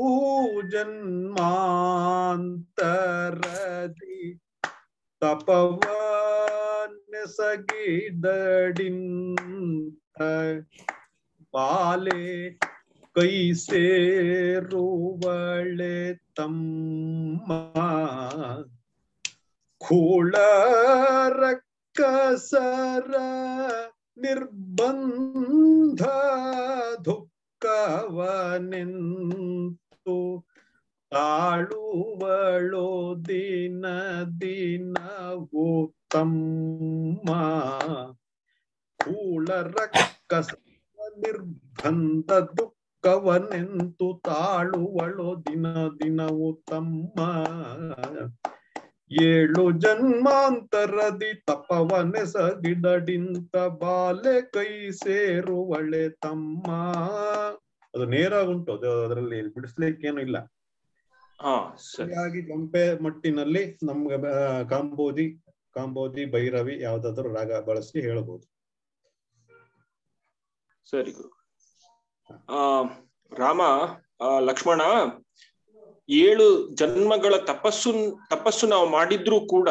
ಜನ್ಮಾಂತರದಿ ತಪವನೆಸಗಿದಡಿಂತ ಬಾಲೆ ಕೈ ಸೇರುವಳೆ ತಮ್ಮ ಕೂಳರಕ್ಕಸರ ನಿರ್ಬಂಧ ದುಃಖವನೆಂತು ತಾಳುವಳೋ ದಿನ ದಿನವೋ ತಮ್ಮ ಕೂಳರಕ್ಕಸ ನಿರ್ಬಂಧ ದುಃಖವನೆಂತು ತಾಳುವಳೋ ದಿನ ದಿನವೋ ತಮ್ಮ ಏಳು ಜನ್ಮಾಂತರದಿ ತಪವನೆಸಗಿಡಡಿಂತ ಬಾಲೆ ಕೈ ಸೇರುವಳೆ ತಮ್ಮ ಅದು ನೇರ ಉಂಟು ಅದು ಅದರಲ್ಲಿ ಬಿಡಿಸ್ಲಿಕ್ಕೆ ಏನು ಇಲ್ಲ ಹಾ ಸರಿ ಸರಿಯಾಗಿ ಗಂಪೆ ಮಟ್ಟಿನಲ್ಲಿ ನಮ್ಗೆ ಆ, ಕಾಂಬೋದಿ ಕಾಂಬೋದಿ ಭೈರವಿ ಯಾವ್ದಾದ್ರು ರಾಗ ಬಳಸಿ ಹೇಳಬಹುದು ಸರಿ ಗುರು ಆ ರಾಮ ಆ, ಲಕ್ಷ್ಮಣ ಏಳು ಜನ್ಮಗಳ ತಪಸ್ಸು ತಪಸ್ಸು ನಾವು ಮಾಡಿದ್ರೂ ಕೂಡ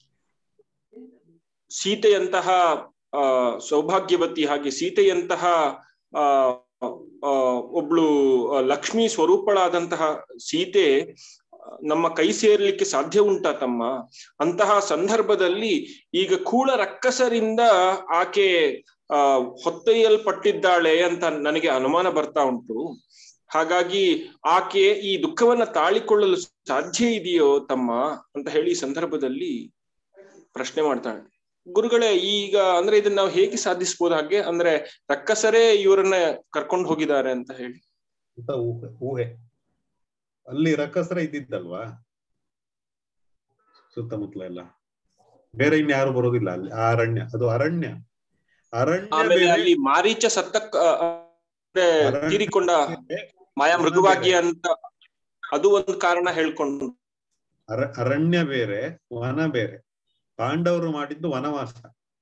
ಸೀತೆಯಂತಹ ಆ ಸೌಭಾಗ್ಯವತಿ ಹಾಗೆ ಸೀತೆಯಂತಹ ಆ ಆ, ಒಬ್ಳು ಆ, ಲಕ್ಷ್ಮೀ ಸ್ವರೂಪಳಾದಂತಹ ಸೀತೆ ನಮ್ಮ ಕೈ ಸೇರ್ಲಿಕ್ಕೆ ಸಾಧ್ಯ ಉಂಟಾ ತಮ್ಮ ಅಂತಹ ಸಂದರ್ಭದಲ್ಲಿ ಈಗ ಕೂಳ ರಕ್ಕಸರಿಂದ ಆಕೆ ಆ ಹೊತ್ತೊಯ್ಯಲ್ಪಟ್ಟಿದ್ದಾಳೆ ಅಂತ ನನಗೆ ಅನುಮಾನ ಬರ್ತಾ ಉಂಟು ಹಾಗಾಗಿ ಆಕೆ ಈ ದುಃಖವನ್ನ ತಾಳಿಕೊಳ್ಳಲು ಸಾಧ್ಯ ಇದೆಯೋ ತಮ್ಮ ಅಂತ ಹೇಳಿ ಈ ಸಂದರ್ಭದಲ್ಲಿ ಪ್ರಶ್ನೆ ಮಾಡ್ತಾಳೆ ಗುರುಗಳೇ ಈಗ ಅಂದ್ರೆ ಇದನ್ನ ನಾವು ಹೇಗೆ ಸಾಧಿಸ್ಬೋದು ಹಾಗೆ ಅಂದ್ರೆ ರಕ್ಕಸರೇ ಇವರನ್ನ ಕರ್ಕೊಂಡು ಹೋಗಿದ್ದಾರೆ ಅಂತ ಹೇಳಿ ಅಂತ ಊಹೆ ಊಹೆ ಅಲ್ಲಿ ರಕ್ಕಸರ ಇದ್ದಿದ್ದಲ್ವಾ ಸುತ್ತಮುತ್ತಲ ಎಲ್ಲ ಬೇರೆ ಇನ್ಯಾರು ಬರೋದಿಲ್ಲ ಅಲ್ಲಿ ಆ ಅರಣ್ಯ ಅದು ಅರಣ್ಯ ಅರಣ್ಯ ಆಮೇಲೆ ಬೇರೆ, ಅಲ್ಲಿ ಮಾರೀಚ ಸತ್ತಕ್ಕ ಅಂದ್ರೆ ಅರಣ್ಯ ತೀರಿಕೊಂಡ ಬೇರೆ, ಮಾಯಾ ವನ ಮೃಗವಾಗಿ ಬೇರೆ. ಅಂತ ಅದು ಒಂದು ಕಾರಣ ಹೇಳ್ಕೊಂಡು ಅರ- ಅರಣ್ಯ ಬೇರೆ ವನ ಬೇರೆ ಪಾಂಡವರು ಮಾಡಿದ್ದು ವನವಾಸ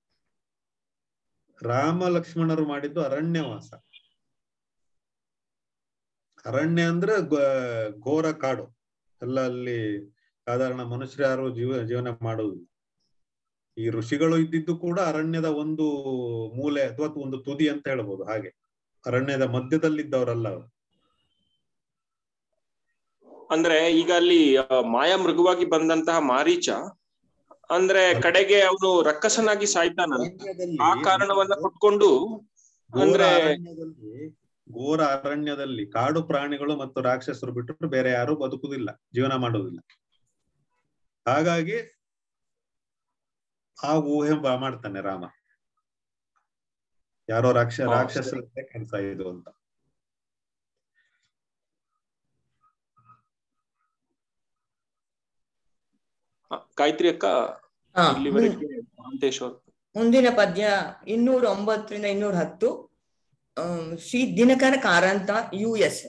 ರಾಮ ಲಕ್ಷ್ಮಣರು ಮಾಡಿದ್ದು ಅರಣ್ಯವಾಸ ಅರಣ್ಯ ಅಂದ್ರೆ ಗ- ಘೋರ ಕಾಡು ಎಲ್ಲ ಅಲ್ಲಿ ಸಾಧಾರಣ ಮನುಷ್ಯರು ಯಾರು ಜೀವ ಜೀವನ ಮಾಡುವುದಿಲ್ಲ ಈ ಋಷಿಗಳು ಇದ್ದಿದ್ದು ಕೂಡ ಅರಣ್ಯದ ಒಂದು ಮೂಲೆ ಅಥವಾ ಒಂದು ತುದಿ ಅಂತ ಹೇಳ್ಬೋದು ಹಾಗೆ ಅರಣ್ಯದ ಮಧ್ಯದಲ್ಲಿದ್ದವರಲ್ಲ ಅವರು ಅಂದ್ರೆ ಈಗ ಅಲ್ಲಿ ಆ, ಮಾಯಾ ಮೃಗವಾಗಿ ಬಂದಂತಹ ಮಾರೀಚ ಅಂದ್ರೆ ಕಡೆಗೆ ಅವನು ರಕ್ಕಸನಾಗಿ ಸಾಯ್ತಾನ ಅರಣ್ಯದಲ್ಲಿ ಆ ಕಾರಣವನ್ನ ಕೊಟ್ಕೊಂಡು ಘೋರ ಅಂದ್ರೆ ಅರಣ್ಯದಲ್ಲಿ ಘೋರ ಅರಣ್ಯದಲ್ಲಿ ಕಾಡು ಪ್ರಾಣಿಗಳು ಮತ್ತು ರಾಕ್ಷಸರು ಬಿಟ್ಟರು ಬೇರೆ ಯಾರು ಬದುಕುದಿಲ್ಲ ಜೀವನ ಮಾಡುವುದಿಲ್ಲ ಹಾಗಾಗಿ ಆ ಊಹೆ ಬ- ಮಾಡ್ತಾನೆ ರಾಮ ಯಾರೋ ರಾಕ್ಷ ಹಾ, ರಾಕ್ಷಸರ ಕೆಲಸ ಇದು ಅಂತ ಆ, ಗಾಯತ್ರಿ ಅಕ್ಕ ಹಾ, ಇಲ್ಲಿವರೆಗೆ ಮಹಾಂತೇಶ್ವರ್ ಮುಂದಿನ ಪದ್ಯ ಇನ್ನೂರ ಒಂಬತ್ತರಿಂದ ಇನ್ನೂರ ಹತ್ತು ಆಮ್, ಶ್ರೀ ದಿನಕರ ಕಾರಂತ ಯು ಎಸ್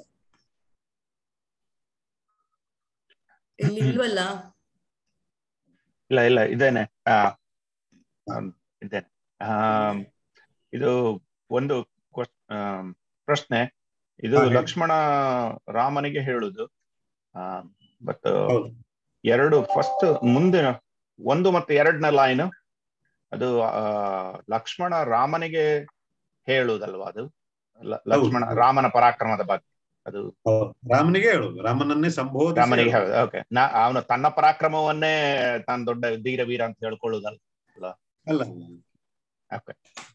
ಇಲ್ಲಿ ಇಲ್ವಲ್ಲ ಇಲ್ಲ ಇಲ್ಲ ಇದೇನೆ ಆ ಆಮ್, ಇದ್ದೇನೆ ಆಮ್, ಇದು ಒಂದು ಕ್ವಶ್- ಆಮ್, ಪ್ರಶ್ನೆ ಇದು ಹಾ, ಹೇಳಿ. ಲಕ್ಷ್ಮಣ ರಾಮನಿಗೆ ಹೇಳುದು ಬಟ್ ಹೌದು ಎರಡು ಫಸ್ಟ್ ಮುಂದಿನ ಒಂದು ಮತ್ತು ಎರಡನೇ ಲೈನ್ ಅದು ಆ, ಲಕ್ಷ್ಮಣ ರಾಮನಿಗೆ ಹೇಳುವುದಲ್ವಾ ಅದು ಲ- ಲಕ್ಷ್ಮಣ ಹೌದು. ರಾಮನ ಪರಾಕ್ರಮದ ಬಗ್ಗೆ ಅದು ಹೌದು. ರಾಮನಿಗೆ ಹೇಳುದು ರಾಮನನ್ನೇ ಸಂಬೋಧಿಸಿ ರಾಮನಿಗೆ ಹೇಳುದು. ಹೇಳುದು ಓಕೆ ನಾ ಅವನು ತನ್ನ ಪರಾಕ್ರಮವನ್ನೇ ತಾನು ದೊಡ್ಡ ಧೀರ ವೀರ ಅಂತ ಹೇಳ್ಕೊಳ್ಳುದಲ್ಲ ಅಲ್ಲ ಓಕೆ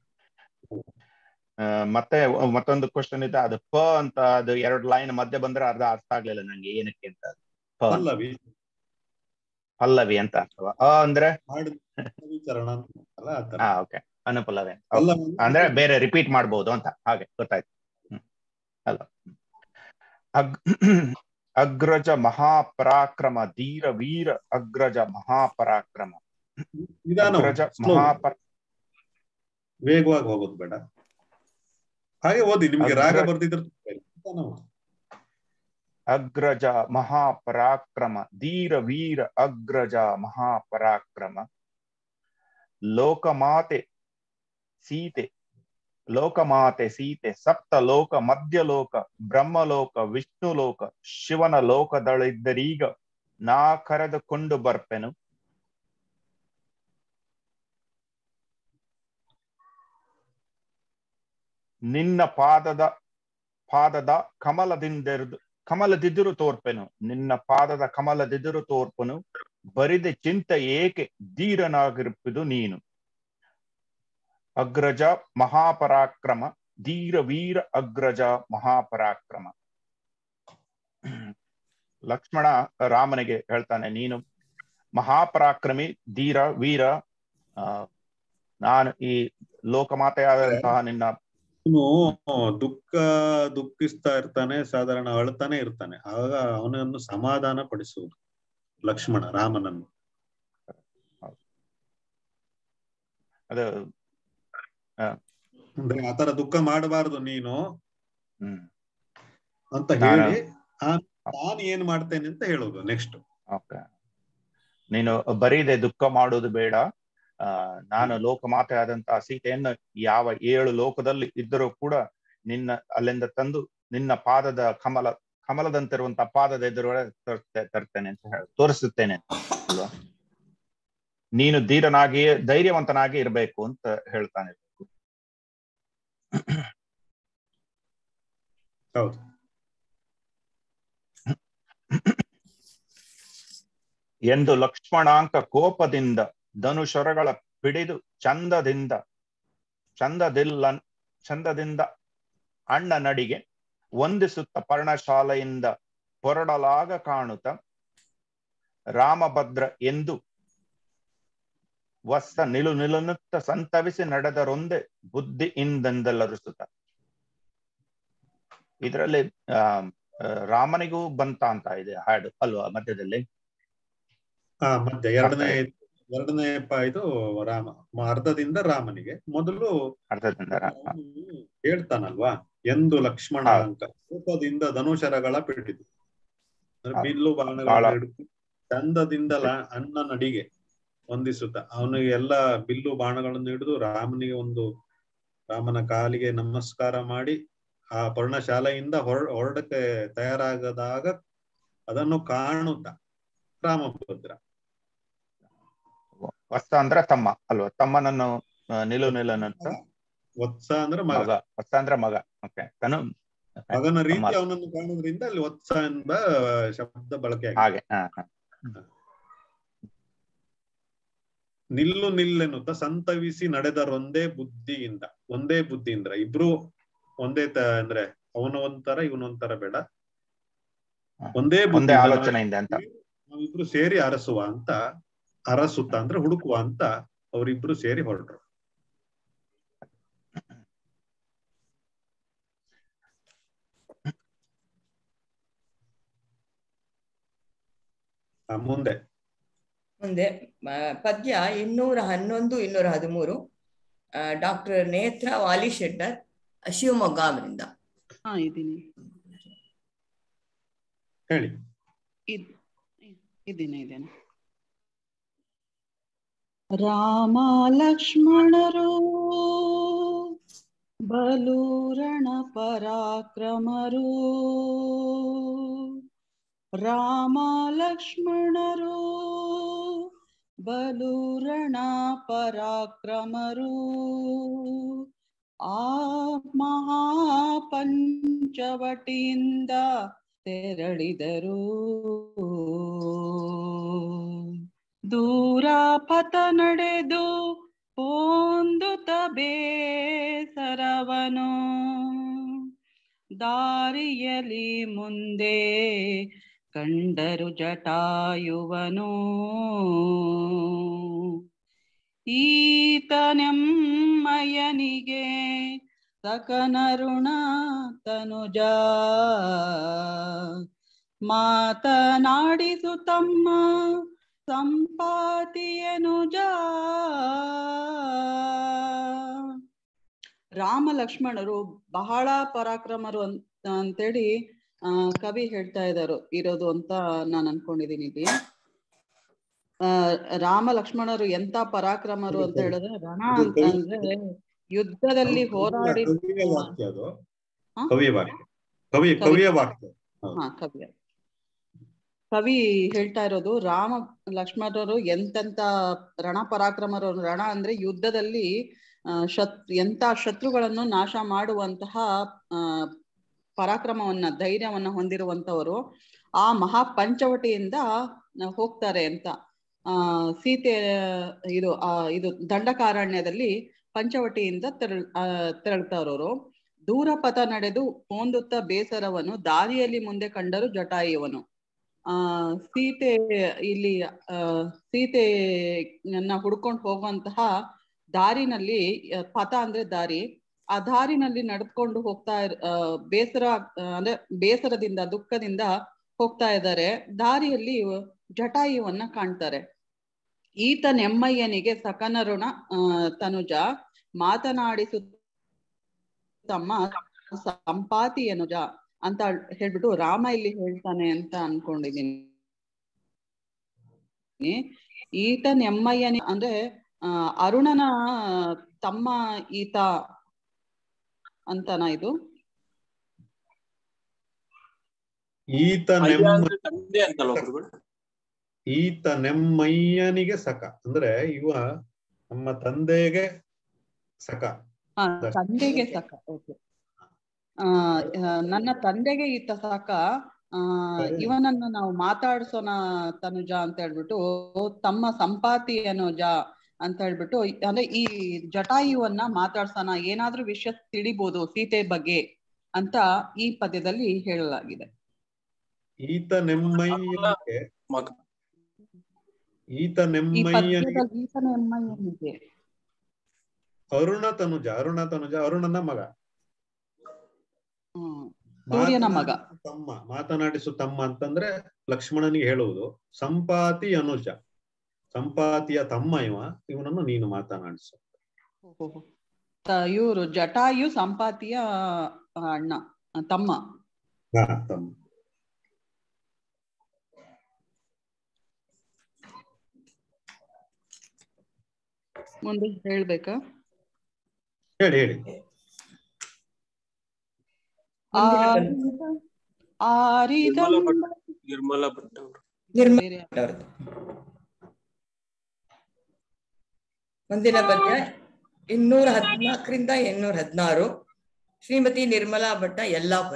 ಮತ್ತೆ ಮತ್ತೊಂದು ಕ್ವಶನ್ ಇದೆ ಅದು ಪ ಅಂತ ಅದು ಎರಡು ಲೈನ್ ಮಧ್ಯೆ ಬಂದ್ರೆ ಅರ್ಧ ಅರ್ಥ ಆಗ್ಲಿಲ್ಲ ನಂಗೆ ಏನಕ್ಕೆ ಅಂತ ಅದು. ಪ ಅಂತ. ಪಲ್ಲವಿ ಪಲ್ಲವಿ ಅಂತ ಅರ್ಥವಾ ಅ ಅಂದ್ರೆ ಹಾಡು ಚರಣ ಅಂತ ಅಲ್ಲ ಆತರ ಹಾ ಓಕೆ ಅನುಪಲ್ಲವಿ ಅಂತ Okay. ಪಲ್ಲವಿ ಅಂದ್ರೆ ಬೇರೆ ರಿಪೀಟ್ ಮಾಡ್ಬೋದು ಅಂತ ಹಾಗೆ ಗೊತ್ತಾಯ್ತು ಹ್ಮ್ ಅಲ್ಲ ಅಗ್ ಅಗ್ರಜ ಮಹಾಪರಾಕ್ರಮ ಧೀರ ವೀರ ಅಗ್ರಜ ಮಹಾಪರಾಕ್ರಮ ನಿಧಾನ ಅಗ್ರಜ slow. ಮಹಾಪರ ವೇಗವಾಗಿ ಹೋಗೋದು ಬೇಡ ಹಾಗೆ ಓದಿ ನಿಮ್ಗೆ ರಾಗ ಅಗ್ರ- ಬರ್ದಿದ್ರೆ ನಿಧಾನ ಓದಿ. ಅಗ್ರಜ ಮಹಾಪರಾಕ್ರಮ ಧೀರ ವೀರ ಅಗ್ರಜ ಮಹಾಪರಾಕ್ರಮ ಲೋಕಮಾತೆ ಸೀತೆ ಲೋಕಮಾತೆ ಸೀತೆ ಸಪ್ತ ಲೋಕ ಮಧ್ಯಲೋಕ ಬ್ರಹ್ಮಲೋಕ ವಿಷ್ಣು ಲೋಕ ಶಿವನ ಲೋಕದಳಿದ್ದರೀಗ ನಾ ಕರೆದುಕೊಂಡು ಬರ್ಪೆನು ನಿನ್ನ ಪಾದದ ಪಾದದ ಕಮಲದಿಂದೆರದು ಕಮಲದಿದುರು ತೋರ್ಪೆನು ನಿನ್ನ ಪಾದದ ಕಮಲದಿದುರು ತೋರ್ಪನು ಬರಿದೆ ಚಿಂತೆ ಏಕೆ ಧೀರನಾಗಿರುವುದು ನೀನು ಅಗ್ರಜ ಮಹಾಪರಾಕ್ರಮ ಧೀರ ವೀರ ಅಗ್ರಜ ಮಹಾಪರಾಕ್ರಮ ಲಕ್ಷ್ಮಣ ರಾಮನಿಗೆ ಹೇಳ್ತಾನೆ ನೀನು ಮಹಾಪರಾಕ್ರಮಿ ಧೀರ ವೀರ ಆ ನಾನು ಈ ಲೋಕಮಾತೆಯಾದಂತಹ ನಿನ್ನ ಅವನು ದುಃಖ ದುಃಖಿಸ್ತಾ ಇರ್ತಾನೆ ಸಾಧಾರಣ ಅಳ್ತಾನೆ ಇರ್ತಾನೆ ಆಗ ಅವನನ್ನು ಸಮಾಧಾನ ಪಡಿಸುವುದು ಲಕ್ಷ್ಮಣ ರಾಮನನ್ನು ಅದು ಅಂದ್ರೆ ಆತರ ದುಃಖ ಮಾಡಬಾರದು ನೀನು ಹ್ಮ್ ಅಂತ ನಾನು- ಹೇಳಿ ಆ- ನಾನು ಏನ್ ಮಾಡ್ತೇನೆ ಅಂತ ಹೇಳೋದು ನೆಕ್ಸ್ಟ್ ಓಕೆ ನೀನು ಬರೀದೆ ದುಃಖ ಮಾಡುವುದು ಬೇಡ ಆ ನಾನು ಲೋಕಮಾತೆ ಆದಂತಹ ಸೀತೆಯನ್ನು ಯಾವ ಏಳು ಲೋಕದಲ್ಲಿ ಇದ್ದರೂ ಕೂಡ ನಿನ್ನ ಅಲ್ಲಿಂದ ತಂದು ನಿನ್ನ ಪಾದದ ಕಮಲ ಕಮಲದಂತಿರುವಂತಹ ಪಾದದ ಎದುರುಗಡೆ ತರ್ತೆ- ತರ್ತೇನೆ ಅಂತ ಹೇಳಿ ತೋರಿಸುತ್ತೇನೆ ಅಲ್ವಾ ನೀನು ಧೀರನಾಗಿ ಧೈರ್ಯವಂತನಾಗಿ ಇರಬೇಕು ಅಂತ ಹೇಳ್ತಾನೆ ಹೌದು ಎಂದು ಲಕ್ಷ್ಮಣಾಂಕ ಕೋಪದಿಂದ ಧನುಷರಗಳ ಪಿಡಿದು ಚಂದದಿಂದ ಚಂದದಿಲ್ಲ ಚಂದದಿಂದ ಅಣ್ಣ ನಡಿಗೆ ವಂದಿಸುತ್ತ ಪರ್ಣಶಾಲೆಯಿಂದ ಹೊರಡಲಾಗ ಕಾಣುತ್ತ ರಾಮಭದ್ರ ಎಂದು ವಸ್ತ ನಿಲು ನಿಲುನುತ್ತ ಸಂತವಿಸಿ ನಡೆದರೊಂದೆ ಬುದ್ಧಿಯಿಂದೆಂದೆಲ್ಲರಿಸುತ್ತ ಇದರಲ್ಲಿ ಆ ಆ, ರಾಮನಿಗೂ ಬಂತ ಅಂತ ಇದೆ ಹಾಡು ಅಲ್ವಾ ಮಧ್ಯದಲ್ಲಿ ಆ ಮತ್ತೆ ಎರಡನೇ ಎರಡನೇ ಪ ಇದು ರಾಮ ಮ- ಅರ್ಧದಿಂದ ರಾಮನಿಗೆ ಮೊದಲು ಅರ್ಥದಿಂದ ರಾ- ಅವನು ಹೇಳ್ತಾನಲ್ವಾ ಎಂದು ಲಕ್ಷ್ಮಣ ಹೌದು. ಅಂತ ಕೋಪದಿಂದ ಧನುಷರಗಳ ಪಿಡಿದು ಅಂದ್ರೆ ಹೌದು. ಬಿಲ್ಲು ಕಾಳ. ಬಾಣಗಳನ್ನು ಹಿಡಿದು ಚಂದದಿಂದ ಲ- ಅಣ್ಣ ನಡಿಗೆ ವಂದಿಸುತ್ತ ಅವನಿಗೆ ಎಲ್ಲ ಬಿಲ್ಲು ಬಾಣಗಳನ್ನು ಹಿಡಿದು ರಾಮನಿಗೆ ಒಂದು ರಾಮನ ಕಾಲಿಗೆ ನಮಸ್ಕಾರ ಮಾಡಿ ಆ ಪರ್ಣಶಾಲೆಯಿಂದ ಹೊರ ಹೊರಡಕ್ಕೆ ತಯಾರಾಗದಾಗ ಅದನ್ನು ಕಾಣುತ್ತ ರಾಮಭದ್ರ ವತ್ಸ ಅಂದ್ರೆ ತಮ್ಮ ಅಲ್ವಾ ತಮ್ಮನನ್ನು ಆ, ನಿಲು ನಿಲನಂತ ವತ್ಸ ಅಂದ್ರೆ ಮಗ ಮಗ ವತ್ಸ ಅಂದ್ರೆ ಮಗ ಓಕೆ ತನು ಮಗನ ರೀತಿ ತಮ್ಮ. ಅವನನ್ನು ಕಾಣುವುದರಿಂದ ಅಲ್ಲಿ ವತ್ಸ ಎಂಬ ಶಬ್ದ ಬಳಕೆ ಆಗಿದೆ ಹಾಗೆ ಹಾ ಹಾ ನಿಲ್ಲು ನಿಲ್ಲೆನ್ನುತ್ತ ಸಂತವಿಸಿ ನಡೆದರೊಂದೇ ಬುದ್ಧಿಯಿಂದ ಒಂದೇ ಬುದ್ಧಿಯಿಂದ ಇಬ್ರು ಒಂದೇ ತ ಅಂದ್ರೆ ಅವನ ಒಂಥರ ಇವನ ಒಂಥರ ಬೇಡ ಒಂದೇ ಒಂದೇ ಬುದ್ಧಿಯಿಂದ ಆಲೋಚನೆಯಿಂದ ಅಂತ ನಾವಿಬ್ರು ಸೇರಿ ಅರಸುವ ಅಂತ ಅರಸುತ್ತ ಅಂದ್ರೆ ಹುಡುಕುವ ಅಂತ ಅವರಿಬ್ರು ಸೇರಿ ಹೊರಟ್ರು ಆ, ಮುಂದೆ ಮುಂದೆ ಆ, ಪದ್ಯ ಇನ್ನೂರ ಹನ್ನೊಂದು ಇನ್ನೂರ ಹದಿಮೂರು ಡಾಕ್ಟರ್ ನೇತ್ರ ವಾಲಿ ಶೆಟ್ಟರ್ ಶಿವಮೊಗ್ಗ ಅವರಿಂದ ಹಾ ಇದ್ದೀನಿ ಹೇಳಿ ಇದ್ ಇದ್ದೀನಿ ಇದ್ದೀನಿ ರಾಮ ಲಕ್ಷ್ಮಣರು ಬಲು ರಣ ಪರಾಕ್ರಮರು ರಾಮ ಲಕ್ಷ್ಮಣರು ಬಲು ರಣ ಪರಾಕ್ರಮರು ಆ ಮಹಾಪಂಚವಟಿಯಿಂದ ತೆರಳಿದರು ದೂರ ಪಥ ನಡೆದು ಪೋಂದುತ ಬೇಸರವನು ದಾರಿಯಲಿ ಮುಂದೆ ಕಂಡರು ಜಟಾಯುವನು ಈತನೆಮ್ಮಯ್ಯನಿಗೆ ಸಕನರುಣ ತನುಜ ಮಾತನಾಡಿಸು ತಮ್ಮ ಸಂಪಾತಿಯನುಜ ರಾಮ ಲಕ್ಷ್ಮಣರು ಬಹಳ ಪರಾಕ್ರಮರು ಅಂತ ಅಂತೇಳಿ ಆ ಕವಿ ಹೇಳ್ತಾ ಇದ್ದಾರೆ ಇರೋದು ಅಂತ ನಾನು ಅನ್ಕೊಂಡಿದೀನಿ ಇಲ್ಲಿ ಆ ರಾಮ ಲಕ್ಷ್ಮಣರು ಎಂತ ಪರಾಕ್ರಮರು ಅಂತ ಹೇಳಿದ್ರೆ ರಣ ಅಂತ ಅಂದ್ರೆ ಯುದ್ಧದಲ್ಲಿ ಹೋರಾಡಿ ಕವಿಯ ವಾಕ್ಯ ಅದು ಹಾ? ಕವಿಯ ವಾಕ್ಯ ಕವಿ ಕವಿಯ ವಾಕ್ಯ ಹಾ ಕವಿ ಕವಿ ಹೇಳ್ತಾ ಇರೋದು ರಾಮ ಲಕ್ಷ್ಮಣರು ಎಂತೆಂತ ರಣ ಪರಾಕ್ರಮರು ರಣ ಅಂದ್ರೆ ಯುದ್ಧದಲ್ಲಿ ಆ ಶತ್ ಎಂತ ಶತ್ರುಗಳನ್ನು ನಾಶ ಮಾಡುವಂತಹ ಆ ಪರಾಕ್ರಮವನ್ನ ಧೈರ್ಯವನ್ನ ಹೊಂದಿರುವಂತವರು ಆ ಮಹಾ ಪಂಚವಟಿಯಿಂದ ಹೋಗ್ತಾರೆ ಅಂತ ಆ ಸೀತೆ ಇದು ಆ ಇದು ದಂಡಕಾರಣ್ಯದಲ್ಲಿ ಪಂಚವಟಿಯಿಂದ ತೆರಳ್ ಆ ತೆರಳ್ತಾರವರು ದೂರ ಪಥ ನಡೆದು ಪೋಂದುತ್ತ ಬೇಸರವನು ದಾರಿಯಲ್ಲಿ ಮುಂದೆ ಕಂಡರು ಜಟಾಯುವನು ಆ ಸೀತೆ ಇಲ್ಲಿ ಆ ಸೀತೆಯನ್ನ ಹುಡ್ಕೊಂಡು ಹೋಗುವಂತಹ ದಾರಿನಲ್ಲಿ ಆ, ಪಥ ಅಂದ್ರೆ ದಾರಿ ಆ ದಾರಿನಲ್ಲಿ ನಡೆದುಕೊಂಡು ಹೋಗ್ತಾ ಇರ್ ಆ, ಬೇಸರ ಆ, ಅಂದ್ರೆ ಬೇಸರದಿಂದ ದುಃಖದಿಂದ ಹೋಗ್ತಾ ಇದ್ದಾರೆ ದಾರಿಯಲ್ಲಿ ಜಟಾಯುವನ್ನ ಕಾಣ್ತಾರೆ ಈತ ನೆಮ್ಮಯ್ಯನಿಗೆ ಸಕನರುಣ ಆ, ತನುಜ ಮಾತನಾಡಿಸು ತಮ್ಮ ಸಂಪಾತಿ ಎನುಜ ಅಂತ ಹೇಳ್ಬಿಟ್ಟು ರಾಮ ಇಲ್ಲಿ ಹೇಳ್ತಾನೆ ಅಂತ ಅನ್ಕೊಂಡಿದೀನಿ ಈತ ನೆಮ್ಮಯ್ಯನಿ ಅಂದ್ರೆ ಆ ಅರುಣನ ತಮ್ಮ ಈತ ಅಂತನಾ ಇದು ಈತ ಅಯ್ಯ ನೆಮ್ಮ ಅಂದ್ರೆ ತಂದೆ ಅಂತಲ್ವ ಗುರುಗಳು ಈತ ನೆಮ್ಮಯ್ಯನಿಗೆ ಸಖ ಅಂದ್ರೆ ಇವ ನಮ್ಮ ತಂದೆಗೆ ಸಖ ಹಾ ತಂದೆಗೆ ಸಖ ಓಕೆ ಆ ಆ, ನನ್ನ ತಂದೆಗೆ ಈತ ಸಾಕ ಆ ಇವನನ್ನ ನಾವು ಮಾತಾಡ್ಸೋಣ ತನುಜ ಅಂತ ಹೇಳ್ಬಿಟ್ಟು ತಮ್ಮ ಸಂಪಾತಿ ಅನುಜ ಅಂತ ಹೇಳ್ಬಿಟ್ಟು ಅಂದ್ರೆ ಈ ಜಟಾಯುವನ್ನ ಮಾತಾಡ್ಸೋಣ ಏನಾದ್ರೂ ವಿಷಯ ತಿಳಿಬೋದು ಸೀತೆ ಬಗ್ಗೆ ಅಂತ ಈ ಪದ್ಯದಲ್ಲಿ ಹೇಳಲಾಗಿದೆ ಈತ ನೆಮ್ಮಯ್ಯನಿಗೆ ಮಗ ಈತ ಈ ನೆಮ್ಮಯ್ಯನಿಗೆ ಪದ್ಯದಲ್ಲಿ ಈತನ ಎಮ್ಮಯ್ಯನಿಗೆ ಅರುಣ ತನುಜ ಅರುಣ ತನುಜ ಅರುಣನ ಮಗ ಹ್ಮ್ ಸೂರ್ಯನ ಮಗ ಮಾತನಾಡಿಸು ತಮ್ಮ ಮಾತನಾಡಿಸು ತಮ್ಮ ಅಂತಂದ್ರೆ ಲಕ್ಷ್ಮಣನಿಗೆ ಹೇಳುವುದು ಸಂಪಾತಿ ಅನುಜ ಸಂಪಾತಿಯ ತಮ್ಮ ಇವ ಇವನನ್ನು ನೀನು ಮಾತನಾಡಿಸು ಇವರು ಜಟಾಯು ಸಂಪಾತಿಯ ಆ, ಅಣ್ಣ ಆ, ತಮ್ಮ ಹಾ, ತಮ್ಮ ಮುಂದೆ ಹೇಳ್ಬೇಕಾ ಹೇಳಿ ಹೇಳಿ ಮುಂದಿನ ಆರಿದ ನಿರ್ಮಲಾ ಭಟ್ ನಿರ್ಮಲಾ ಭಟ್ ಅವರು ನಿರ್ಮಲ ಬೇರೆ ಅವರದ್ದು. ಮುಂದಿನ ಪದ್ಯ ಇನ್ನೂರ ಹದಿನಾಲ್ಕರಿಂದ ಇನ್ನೂರ ಹದಿನಾರು ಶ್ರೀಮತಿ ನಿರ್ಮಲಾ ಭಟ್ಟ ಯಲ್ಲಾಪುರ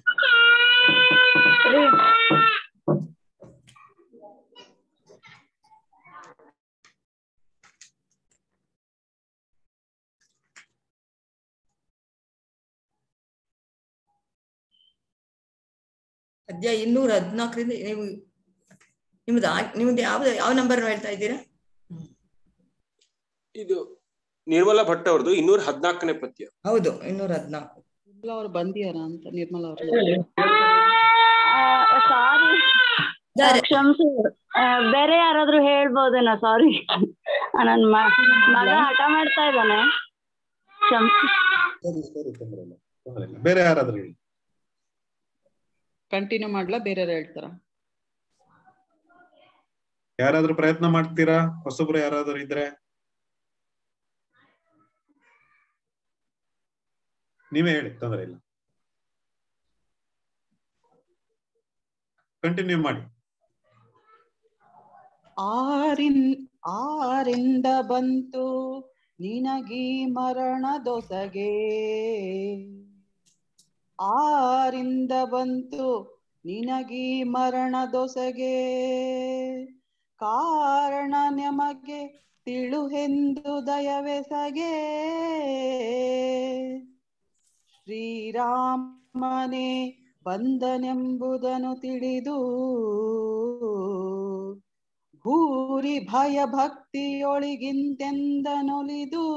ಪದ್ಯ ಇನ್ನೂರ ಹದಿನಾಲ್ಕರಿಂದ ನೀವು ನಿಮ್ದು ಆ- ನಿಮ್ದು ಯಾವ್ದು ಯಾವ ನಂಬರ್ ಹೇಳ್ತಾ ಇದ್ದೀರಾ ಇದು ನಿರ್ಮಲಾ ಭಟ್ ಅವ್ರದ್ದು ಇನ್ನೂರ ಹದ್ನಾಲ್ಕನೇ ಪದ್ಯ ಹೌದು ಇನ್ನೂರ ಹದಿನಾಲ್ಕು ನಿರ್ಮಲಾ ಅವ್ರು ಬಂದಿಯಾರ ಅಂತ ನಿರ್ಮಲಾ ಅವರು ಸಾರಿ ಇದಾರೆ. ಕ್ಷಮಿಸಿ ಆ, ಬೇರೆ ಯಾರಾದ್ರೂ ಹೇಳ್ಬೋದೇನಾ ಸಾರಿ ನನ್ ಮ- ಮಗ ಹಠ ಮಾಡ್ತಾ ಇದ್ದಾನೆ ಕ್ಷಮಿಸಿ ಸರಿ ಸರಿ ತೊಂದ್ರೆ ಇಲ್ಲ ತೊಂದ್ರೆ ಇಲ್ಲ ಬೇರೆ ಯಾರಾದ್ರೂ ಹೇಳಿ ಕಂಟಿನ್ಯೂ ಮಾಡ್ಲಾ ಬೇರೆ ಹೇಳ್ತಾರ ಯಾರಾದ್ರೂ ಪ್ರಯತ್ನ ಮಾಡ್ತೀರಾ ಹೊಸಬ್ರು ಯಾರಾದ್ರೂ ಇದ್ರೆ ನೀವೇ ಹೇಳಿ ತೊಂದರೆ ಇಲ್ಲ ಕಂಟಿನ್ಯೂ ಮಾಡಿ ಆರಿನ್ ಆರಿಂದ ಬಂತು ನಿನಗೀ ಮರಣ ದೊಸಗೆ ಆರಿಂದ ಬಂತು ನಿನಗೀ ಮರಣ ದೊಸಗೆ ಕಾರಣ ನಮಗೆ ತಿಳುಹೆಂದು ದಯವೆಸಗೆ ಶ್ರೀರಾಮನೇ ಬಂದನೆಂಬುದನ್ನು ತಿಳಿದು ಭೂರಿ ಭಯ ಭಕ್ತಿಯೊಳಗಿಂತೆಂದನೊಲಿದು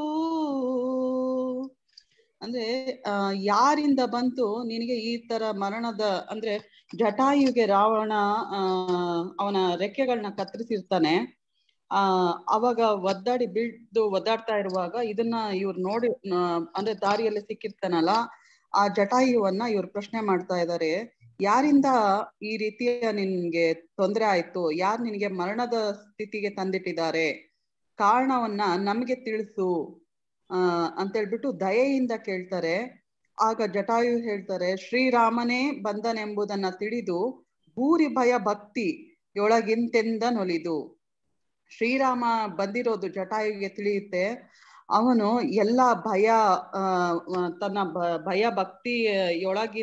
ಅಂದ್ರೆ ಆ ಯಾರಿಂದ ಬಂತು ನಿನಗೆ ಈ ತರ ಮರಣದ ಅಂದ್ರೆ ಜಟಾಯುಗೆ ರಾವಣ ಆ ಅವನ ರೆಕ್ಕೆಗಳನ್ನ ಕತ್ತರಿಸಿರ್ತಾನೆ ಆ ಅವಾಗ ಒದ್ದಾಡಿ ಬಿದ್ದು ಒದ್ದಾಡ್ತಾ ಇರುವಾಗ ಇದನ್ನ ಇವ್ರು ನೋಡಿ ಆ, ಅಂದ್ರೆ ದಾರಿಯಲ್ಲಿ ಸಿಕ್ಕಿರ್ತಾನಲ್ಲ ಆ ಜಟಾಯುವನ್ನ ಇವ್ರು ಪ್ರಶ್ನೆ ಮಾಡ್ತಾ ಇದ್ದಾರೆ ಯಾರಿಂದ ಈ ರೀತಿಯ ನಿನ್ಗೆ ತೊಂದರೆ ಆಯ್ತು ಯಾರು ನಿನಗೆ ಮರಣದ ಸ್ಥಿತಿಗೆ ತಂದಿಟ್ಟಿದ್ದಾರೆ ಕಾರಣವನ್ನ ನಮ್ಗೆ ತಿಳಿಸು ಆ ಅಂತ ಹೇಳ್ಬಿಟ್ಟು ದಯೆಯಿಂದ ಕೇಳ್ತಾರೆ ಆಗ ಜಟಾಯು ಹೇಳ್ತಾರೆ ಶ್ರೀರಾಮನೇ ಬಂದನೆಂಬುದನ್ನ ತಿಳಿದು ಭೂರಿ ಭಯ ಭಕ್ತಿ ಯೊಳಗಿಂತೆಂದ ನೊಲಿದು ಶ್ರೀರಾಮ ಬಂದಿರೋದು ಜಟಾಯುಗೆ ತಿಳಿಯುತ್ತೆ ಅವನು ಎಲ್ಲ ಭಯ ಆ ಆ, ತನ್ನ ಭ- ಭಯ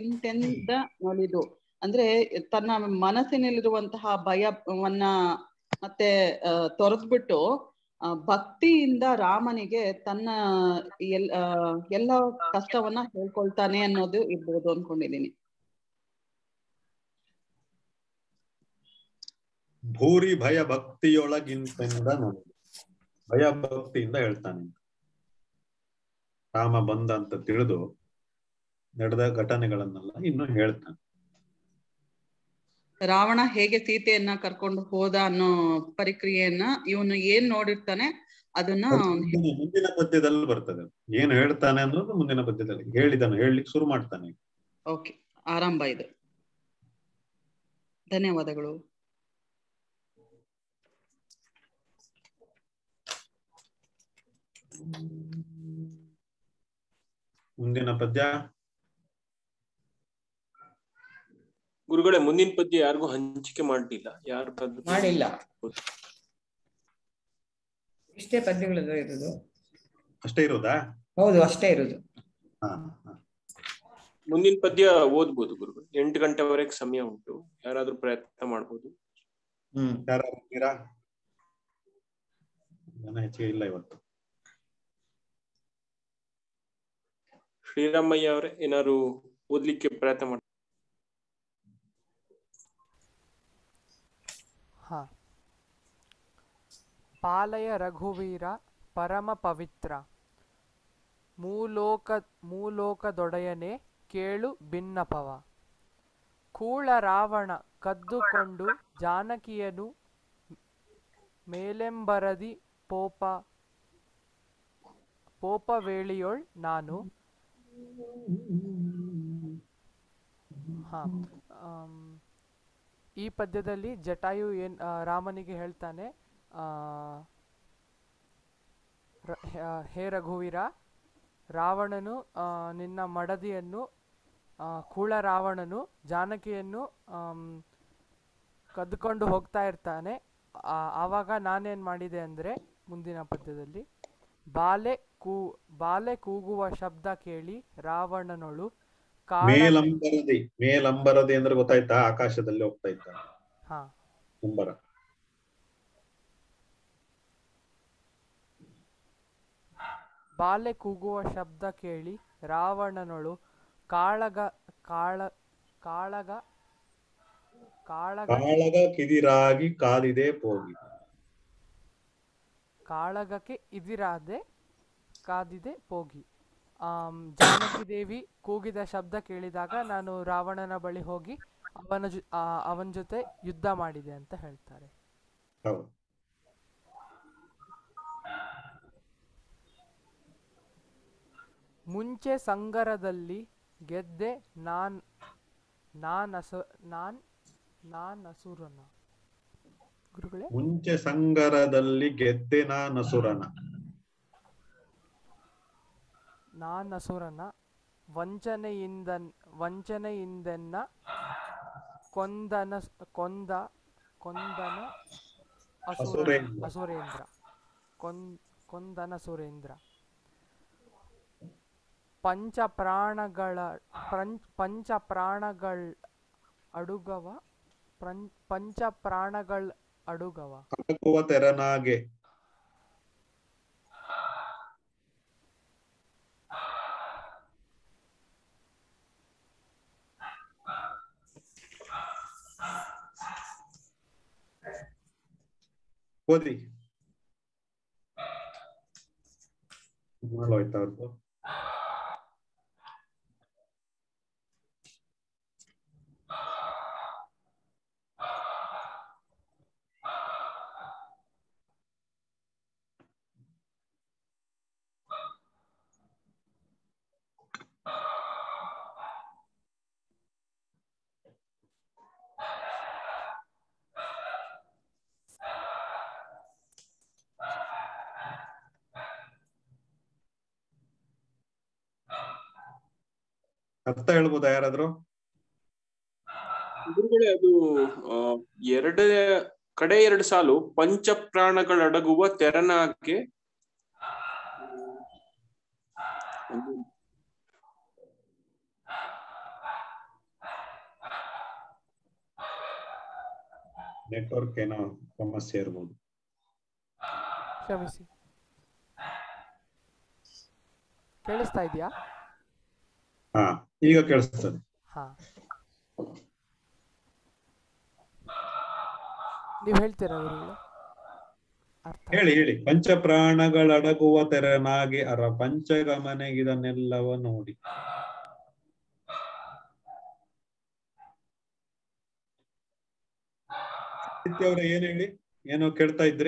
ಭಕ್ತಿಯೊಳಗಿಂತೆಂದ ನೊಲಿದು ಅಂದ್ರೆ ತನ್ನ ಮನಸ್ಸಿನಲ್ಲಿರುವಂತಹ ಭಯವನ್ನ ಮತ್ತೆ ತೊರೆದ್ಬಿಟ್ಟು ಆ, ಭಕ್ತಿಯಿಂದ ರಾಮನಿಗೆ ತನ್ನ ಎಲ್ ಆ, ಎಲ್ಲ ಕಷ್ಟವನ್ನ ಹೇಳ್ಕೊಳ್ತಾನೆ ಅನ್ನೋದು ಇರ್ಬೋದು ಅನ್ಕೊಂಡಿದೀನಿ ಭೂರಿ ಭಯ ಭಕ್ತಿಯೊಳಗಿಂತೆಂದ ನೋಡಿ ಭಯ ಭಕ್ತಿಯಿಂದ ಹೇಳ್ತಾನೆ ರಾಮ ಬಂದ ಅಂತ ತಿಳಿದು ನಡೆದ ಘಟನೆಗಳನ್ನೆಲ್ಲ ಇನ್ನು ಹೇಳ್ತಾನೆ ರಾವಣ ಹೇಗೆ ಸೀತೆಯನ್ನ ಕರ್ಕೊಂಡು ಹೋದ ಅನ್ನೋ ಪರಿಕ್ರಿಯೆಯನ್ನ ಇವನು ಏನ್ ನೋಡಿರ್ತಾನೆ ಅದನ್ನ ಅವ್ನು ಮುಂದಿನ ಮುಂದಿನ ಪದ್ಯದಲ್ಲಿ ಬರ್ತದೆ ಏನು ಹೇಳ್ತಾನೆ ಅನ್ನೋದು ಮುಂದಿನ ಪದ್ಯದಲ್ಲಿ ಹೇಳಿದನು ಹೇಳಲಿಕ್ಕೆ ಶುರು ಮಾಡ್ತಾನೆ ಓಕೆ ಆರಂಭ ಇದು ಧನ್ಯವಾದಗಳು ಮುಂದಿನ ಪದ್ಯ ಗುರುಗಳೇ ಮುಂದಿನ ಪದ್ಯ ಯಾರಿಗೂ ಹಂಚಿಕೆ ಮಾಡ್ಲಿಲ್ಲ ಯಾರು ಪದ್ಯ ಮಾಡಿಲ್ಲ ಇಷ್ಟೇ ಪದ್ಯಗಳು ಇರೋದು ಅಷ್ಟೇ ಇರೋದಾ ಹೌದು ಅಷ್ಟೇ ಇರೋದು ಹಾ ಹಾ. ಮುಂದಿನ ಪದ್ಯ ಓದ್ಬೋದು ಗುರುಗಳು ಎಂಟು ಗಂಟೆವರೆಗೆ ಸಮಯ ಉಂಟು ಯಾರಾದ್ರೂ ಪ್ರಯತ್ನ ಮಾಡ್ಬೋದು ಹ್ಮ್ ಯಾರು ಇದ್ದೀರಾ ಜನ ಹೆಚ್ಚಿಗೆ ಇಲ್ಲ ಇವತ್ತು ಶ್ರೀರಾಮಯ್ಯ ಅವರೇ ಏನಾದ್ರು ಓದ್ಲಿಕ್ಕೆ ಪ್ರಯತ್ನ ಮಾಡಿ ಹಾ ಪಾಲಯ ರಘುವೀರ ಪರಮ ಪವಿತ್ರ ಮೂಲೋಕ ಮೂಲೋಕದೊಡೆಯನೆ ಕೇಳು ಭಿನ್ನಪವ ಕೂಳ ರಾವಣ ಕದ್ದುಕೊಂಡು ಜಾನಕಿಯನು ಮೇಲೆಂಬರದಿ ಪೋಪ ಪೋಪವೇಳಿಯೊಳ್ ನಾನು ಹಾ ಆಮ್, ಈ ಪದ್ಯದಲ್ಲಿ ಜಟಾಯು ಏನ್ ಆ, ರಾಮನಿಗೆ ಹೇಳ್ತಾನೆ ಆ, ರ- ಹ- ಹೇ ರಘುವೀರ ರಾವಣನು ಆ, ನಿನ್ನ ಮಡದಿಯನ್ನು ಆ, ಕೂಳ ರಾವಣನು ಜಾನಕಿಯನ್ನು ಆಮ್, ಕದ್ದುಕೊಂಡು ಹೋಗ್ತಾ ಇರ್ತಾನೆ ಆ- ಆವಾಗ ನಾನೇನ್ ಮಾಡಿದೆ ಅಂದ್ರೆ ಮುಂದಿನ ಪದ್ಯದಲ್ಲಿ ಬಾಲೆ ಕೂ ಬಾಲೆ ಕೂಗುವ ಶಬ್ದ ಕೇಳಿ ರಾವಣನೊಳು ಕಾಳ ಮೇಲಂಬರದಿ ಮೇಲಂಬರದಿ ಅಂದ್ರೆ ಗೊತ್ತಾಯ್ತಾ ಆಕಾಶದಲ್ಲಿ ಹೋಗ್ತಾ ಇದ್ದ ಹಾ ಅಂಬರ ಬಾಲೆ ಕೂಗುವ ಶಬ್ದ ಕೇಳಿ ರಾವಣನೊಳು ಕಾಳಗ ಕಾಳ ಕಾಳಗ ಕಾಳಗ ಕಾಳಗ ಕಿದಿರಾಗಿ ಕಾದಿದೆ ಹೋಗಿ ಕಾಳಗಕ್ಕೆ ಇದಿರಾದೆ ಕಾದಿದೆ ಪೋಗಿ ಆಮ್, ಜಾನಕಿ ದೇವಿ ಕೂಗಿದ ಶಬ್ದ ಕೇಳಿದಾಗ ನಾನು ರಾವಣನ ಬಳಿ ಹೋಗಿ ಅವನ ಜೊ ಅವನ ಜೊತೆ ಯುದ್ಧ ಮಾಡಿದೆ ಅಂತ ಹೇಳ್ತಾರೆ ಹೌದು ಮುಂಚೆ ಸಂಗರದಲ್ಲಿ ಗೆದ್ದೆ ನಾನ್ ನಾನಸ ನಾನ್ ನಾನಸುರನ ಗುರುಗಳೇ ಮುಂಚೆ ಸಂಗರದಲ್ಲಿ ಗೆದ್ದೆ ನಸುರನ ನಾನಸುರನ ವಂಚನೆಯಿಂದ ವಂಚನೆಯಿಂದೆನ್ನ ಕೊಂದನ ಕೊಂದ ಕೊಂದನ ಅಸುರ ಅಸುರೇಂದ್ರ. ಅಸುರೇಂದ್ರ ಕೊನ್ ಕೊಂದನ ಸುರೇಂದ್ರ ಪಂಚ ಪ್ರಾಣಗಳ ಪ್ರಂ- ಪಂಚ ಪ್ರಾಣಗಳ ಅಡುಗವ ಪ್ರಂ- ಪಂಚ ಪ್ರಾಣಗಳ ಅಡುಗವ ಅಡಗುವ ತೆರನಾಗೆ ಓದಿ ಹೋಯ್ತಾ ಅವ್ರದ್ದು ಅರ್ಥ ಹೇಳ್ಬೋದಾ ಯಾರಾದ್ರೂ ಗುರುಗಳೇ ಅದು ಆ, ಎರಡೇ ಕಡೆ ಎರಡು ಸಾಲು ಪಂಚ ಪ್ರಾಣಗಳಡಗುವ ತೆರನಾಗೆ ಒಂದು ನೆಟ್ವರ್ಕ್ ಏನೋ ಸಮಸ್ಯೆ ಇರ್ಬೋದು ಕ್ಷಮಿಸಿ ಕೇಳಿಸ್ತಾ ಇದೆಯಾ ಹಾ ಈಗ ಕೇಳಿಸ್ತದೆ ಹಾ ನೀವು ಹೇಳ್ತೀರಾ ಗುರುಗಳೇ ಅರ್ಥ ಹೇಳಿ ಹೇಳಿ ಪಂಚಪ್ರಾಣಗಳಡಗುವ ತೆರನಾಗಿ ಅರ ಪಂಚಗಮನೆಗಿದನ್ನೆಲ್ಲವ ನೋಡಿ ಅವರ ಏನ್ ಹೇಳಿ ಏನೋ ಕೇಳ್ತಾ ಇದ್ರಿ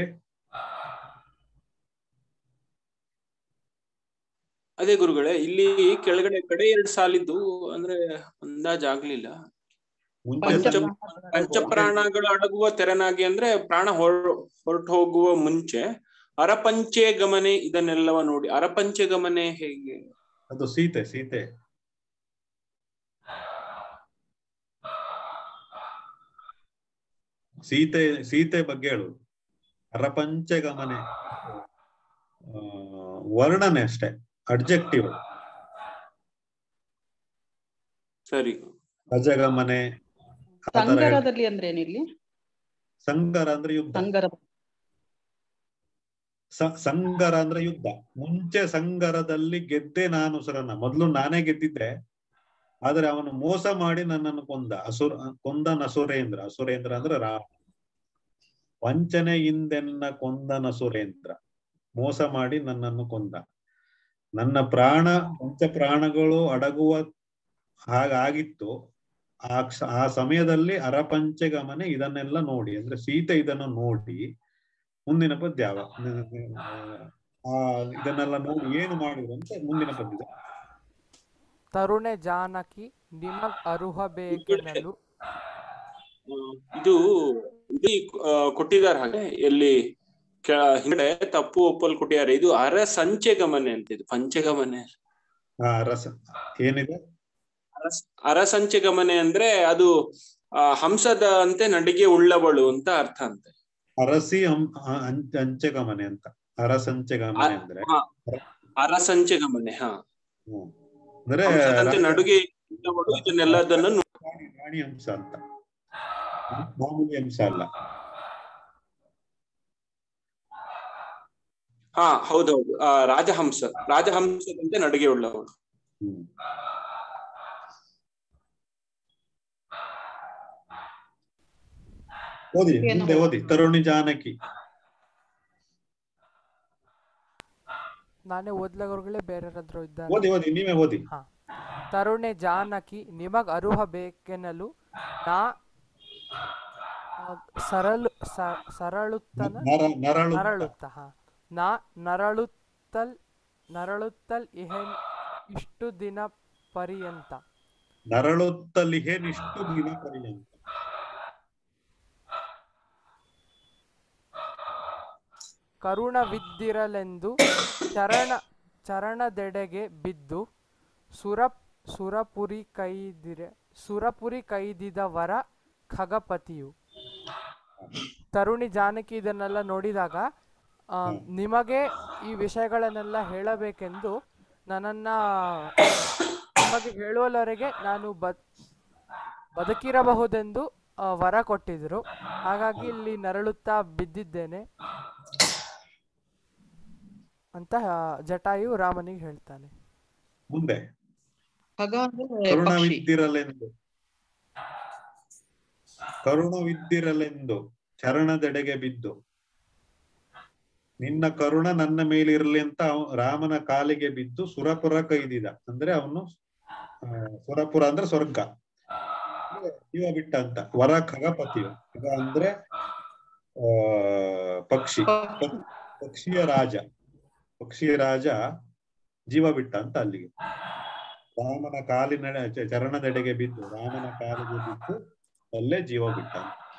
ಅದೇ ಗುರುಗಳೇ ಇಲ್ಲಿ ಕೆಳಗಡೆ ಕಡೆ ಎರಡ್ ಸಾಲಿದ್ದು ಅಂದ್ರೆ ಅಂದಾಜ್ ಆಗ್ಲಿಲ್ಲ ಮುಂಚೆ ಪಂಚ ಸಣ್ಣ- ಪಂಚಪ್ರಾಣಗಳು ಅಡಗುವ ತೆರನಾಗಿ ಅಂದ್ರೆ ಪ್ರಾಣ ಹೊರ ಹೊರಟು ಹೋಗುವ ಮುಂಚೆ ಅರಪಂಚೆ ಗಮನೆ ಇದನ್ನೆಲ್ಲವ ನೋಡಿ ಅರಪಂಚೆ ಗಮನೆ ಹೇಗೆ ಅದು ಸೀತೆ ಸೀತೆ ಸೀತೆ ಸೀತೆ ಬಗ್ಗೆ ಹೇಳು ಅರಪಂಚಗಮನೆ ಆ, ವರ್ಣನೆ ಅಷ್ಟೇ ಅಡ್ಜೆಕ್ಟಿವ್ ಸರಿ ಗಜಗಮನೆ ಆ ತರ ಹೇಳು. ಸಂಗರದಲ್ಲಿ ಅಂದ್ರೆ ಏನಿಲ್ಲಿ ಸಂಗರ ಅಂದ್ರೆ ಯುದ್ಧ ಸಂಗರ ಸ- ಸಂಗರ ಅಂದ್ರೆ ಯುದ್ಧ ಮುಂಚೆ ಸಂಗರದಲ್ಲಿ ಗೆದ್ದೆ ನಾನು ಸುರನ ಮೊದಲು ನಾನೇ ಗೆದ್ದಿದ್ದೆ ಆದ್ರೆ ಅವನು ಮೋಸ ಮಾಡಿ ನನ್ನನ್ನು ಕೊಂದ ಅಸುರ ಕೊಂದನ ಅಸುರೇಂದ್ರ ಅಸುರೇಂದ್ರ ಅಂದ್ರೆ ರಾಮ ವಂಚನೆಯಿಂದೆನ್ನ ಕೊಂದನ ಸುರೇಂದ್ರ ಮೋಸ ಮಾಡಿ ನನ್ನನ್ನು ಕೊಂದ ನನ್ನ ಪ್ರಾಣ ಪಂಚ ಪ್ರಾಣಗಳು ಅಡಗುವ ಹಾಗಾಗಿತ್ತು ಆ ಕ್ಷ- ಆ ಸಮಯದಲ್ಲಿ ಅರಪಂಚಗಮನೆ ಇದನ್ನೆಲ್ಲ ನೋಡಿ ಅಂದ್ರೆ ಸೀತೆ ಇದನ್ನು ನೋಡಿ ಮುಂದಿನ ಪದ್ಯ ಯಾವ ಆ ಇದನ್ನೆಲ್ಲ ನೋಡಿ ಏನು ಮಾಡಿದ್ರು ಅಂತ ಮುಂದಿನ ಪದ್ಯ ತರುಣೆ ಜಾನಕಿ ನಿಮಗ್ ಅರುಹ ಬೇಕೆನ್ನಲು ಆ, ಇದು ಇದು ಆ, ಕೊಟ್ಟಿದ್ದಾರೆ ಹಾಗೆ ಎಲ್ಲಿ ಕೆ- ಹಿಂದೆ ತಪ್ಪು ಒಪ್ಪಲ್ ಕೊಟ್ಟಿದ್ದಾರೆ ಇದು ಅರ ಸಂಚೆ ಗಮನೆ ಅಂತ ಇದು ಪಂಚಗಮನೆ ಆ ರಸ ಏನಿದೆ ಅರಸ್- ಅರಸಂಚೆ ಗಮನೆ ಅಂದ್ರೆ ಅದು ಆ, ಹಂಸದ ಅಂತೆ ನಡಿಗೆ ಉಳ್ಳವಳು ಅಂತ ಅರ್ಥ ಅಂತೆ ಅರಸಿ ಹಂ- ಅ- ಅಂಚೆ ಅಂಚೆಗಮನೆ ಅಂತ ಅರಸಂಚೆಗಮನೆ ಅಂದ್ರೆ ಹಾ ಅರಸಂಚೆ ಗಮನೆ ಹಾ ಹ್ಮ್. ಅಂದ್ರೆ ಹಂಸದಂತೆ ರಾಜ- ನಡುಗೆ ಉಳ್ಳವಳು ಇದನ್ನೆಲ್ಲದನ್ನು ನೋ- ರಾಣಿ- ರಾಣಿ ಹಂಸ ಅಂತ ಮಾಮೂಲಿ ಹಂಸ ಅಲ್ಲ ಹಾ ಹೌದೌದು ಆ ರಾಜಹಂಸ ರಾಜಹಂಸದಂತೆ ನಡುಗೆ ಉಳ್ಳವಳು ಹ್ಮ್ ಓದಿ ಏನು? ಮುಂದೆ ಓದಿ ತರುಣಿ ಜಾನಕಿ ನಾನೇ ಓದ್ಲ ಗುರುಗಳೇ ಬೇರೆಯವ್ರಾದ್ರು ಇದ್ದಾರೆ ಓದಿ ಓದಿ ನೀವೇ ಓದಿ ಹಾ ತರುಣೆ ಜಾನಕಿ ನಿಮಗ್ ಅರುಹ ಬೇಕೆನ್ನಲು ನಾ ಆ, ಸರಳು ಸ- ಸರಳುತ್ತನ ನರ ನರಳು ನರಳುತ್ತ ಹಾ ನಾ ನರಳುತ್ತಲ್ ನರಳುತ್ತಲ್ ಇಹೆನ್ ಇಷ್ಟು ದಿನ ಪರ್ಯಂತ ನರಳುತ್ತಲಿಹೇನಿಷ್ಟು ದಿನ ಪರ್ಯಂತ ಕರುಣವಿದ್ದಿರಲೆಂದು ಚರಣ ಚರಣದೆಡೆಗೆ ಬಿದ್ದು ಸುರ ಸುರಪುರಿ ಕೈದಿರೆ ಸುರಪುರಿ ಕೈದಿದ ವರ ಖಗಪತಿಯು ತರುಣಿ ಜಾನಕಿ ಇದನ್ನೆಲ್ಲ ನೋಡಿದಾಗ ಆ, ನಿಮಗೆ ಈ ವಿಷಯಗಳನ್ನೆಲ್ಲ ಹೇಳಬೇಕೆಂದು ನನ್ನನ್ನ ನಿಮಗೆ ಹೇಳುವವರೆಗೆ ನಾನು ಬದ್ ಬದುಕಿರಬಹುದೆಂದು ಆ, ವರ ಕೊಟ್ಟಿದ್ರು ಹಾಗಾಗಿ ಇಲ್ಲಿ ನರಳುತ್ತಾ ಬಿದ್ದಿದ್ದೇನೆ ಅಂತ ಆ, ಜಟಾಯು ರಾಮನಿಗೆ ಹೇಳ್ತಾನೆ ಮುಂದೆ ಖಗ ಅಂದ್ರೆ ಪಕ್ಷಿ ಕರುಣವಿದ್ದಿರಲೆಂದು ಕರುಣವಿದ್ದಿರಲೆಂದು ಚರಣದೆಡೆಗೆ ಬಿದ್ದು ನಿನ್ನ ಕರುಣ ನನ್ನ ಮೇಲಿರಲಿ ಅಂತ ಅವ- ರಾಮನ ಕಾಲಿಗೆ ಬಿದ್ದು ಸುರಪುರ ಕೈದಿದ ಅಂದ್ರೆ ಅವನು ಆ, ಸುರಪುರ ಅಂದ್ರೆ ಸ್ವರ್ಗ ಜೀವ ಬಿಟ್ಟ ಅಂತ ವರ ಖಗಪತಿಯು ಖಗ ಅಂದ್ರೆ ಆ ಪಕ್ಷಿ ಪ- ಪಕ್ಷಿಯ ರಾಜ ಪಕ್ಷಿಯ ರಾಜ ಜೀವ ಬಿಟ್ಟ ಅಂತ ಅಲ್ಲಿಗೆ ರಾಮನ ಕಾಲಿನ ಚ- ಚರಣದೆಡೆಗೆ ಬಿದ್ದು ರಾಮನ ಕಾಲಿಗೆ ಬಿದ್ದು ಅಲ್ಲೇ ಜೀವ ಬಿಟ್ಟ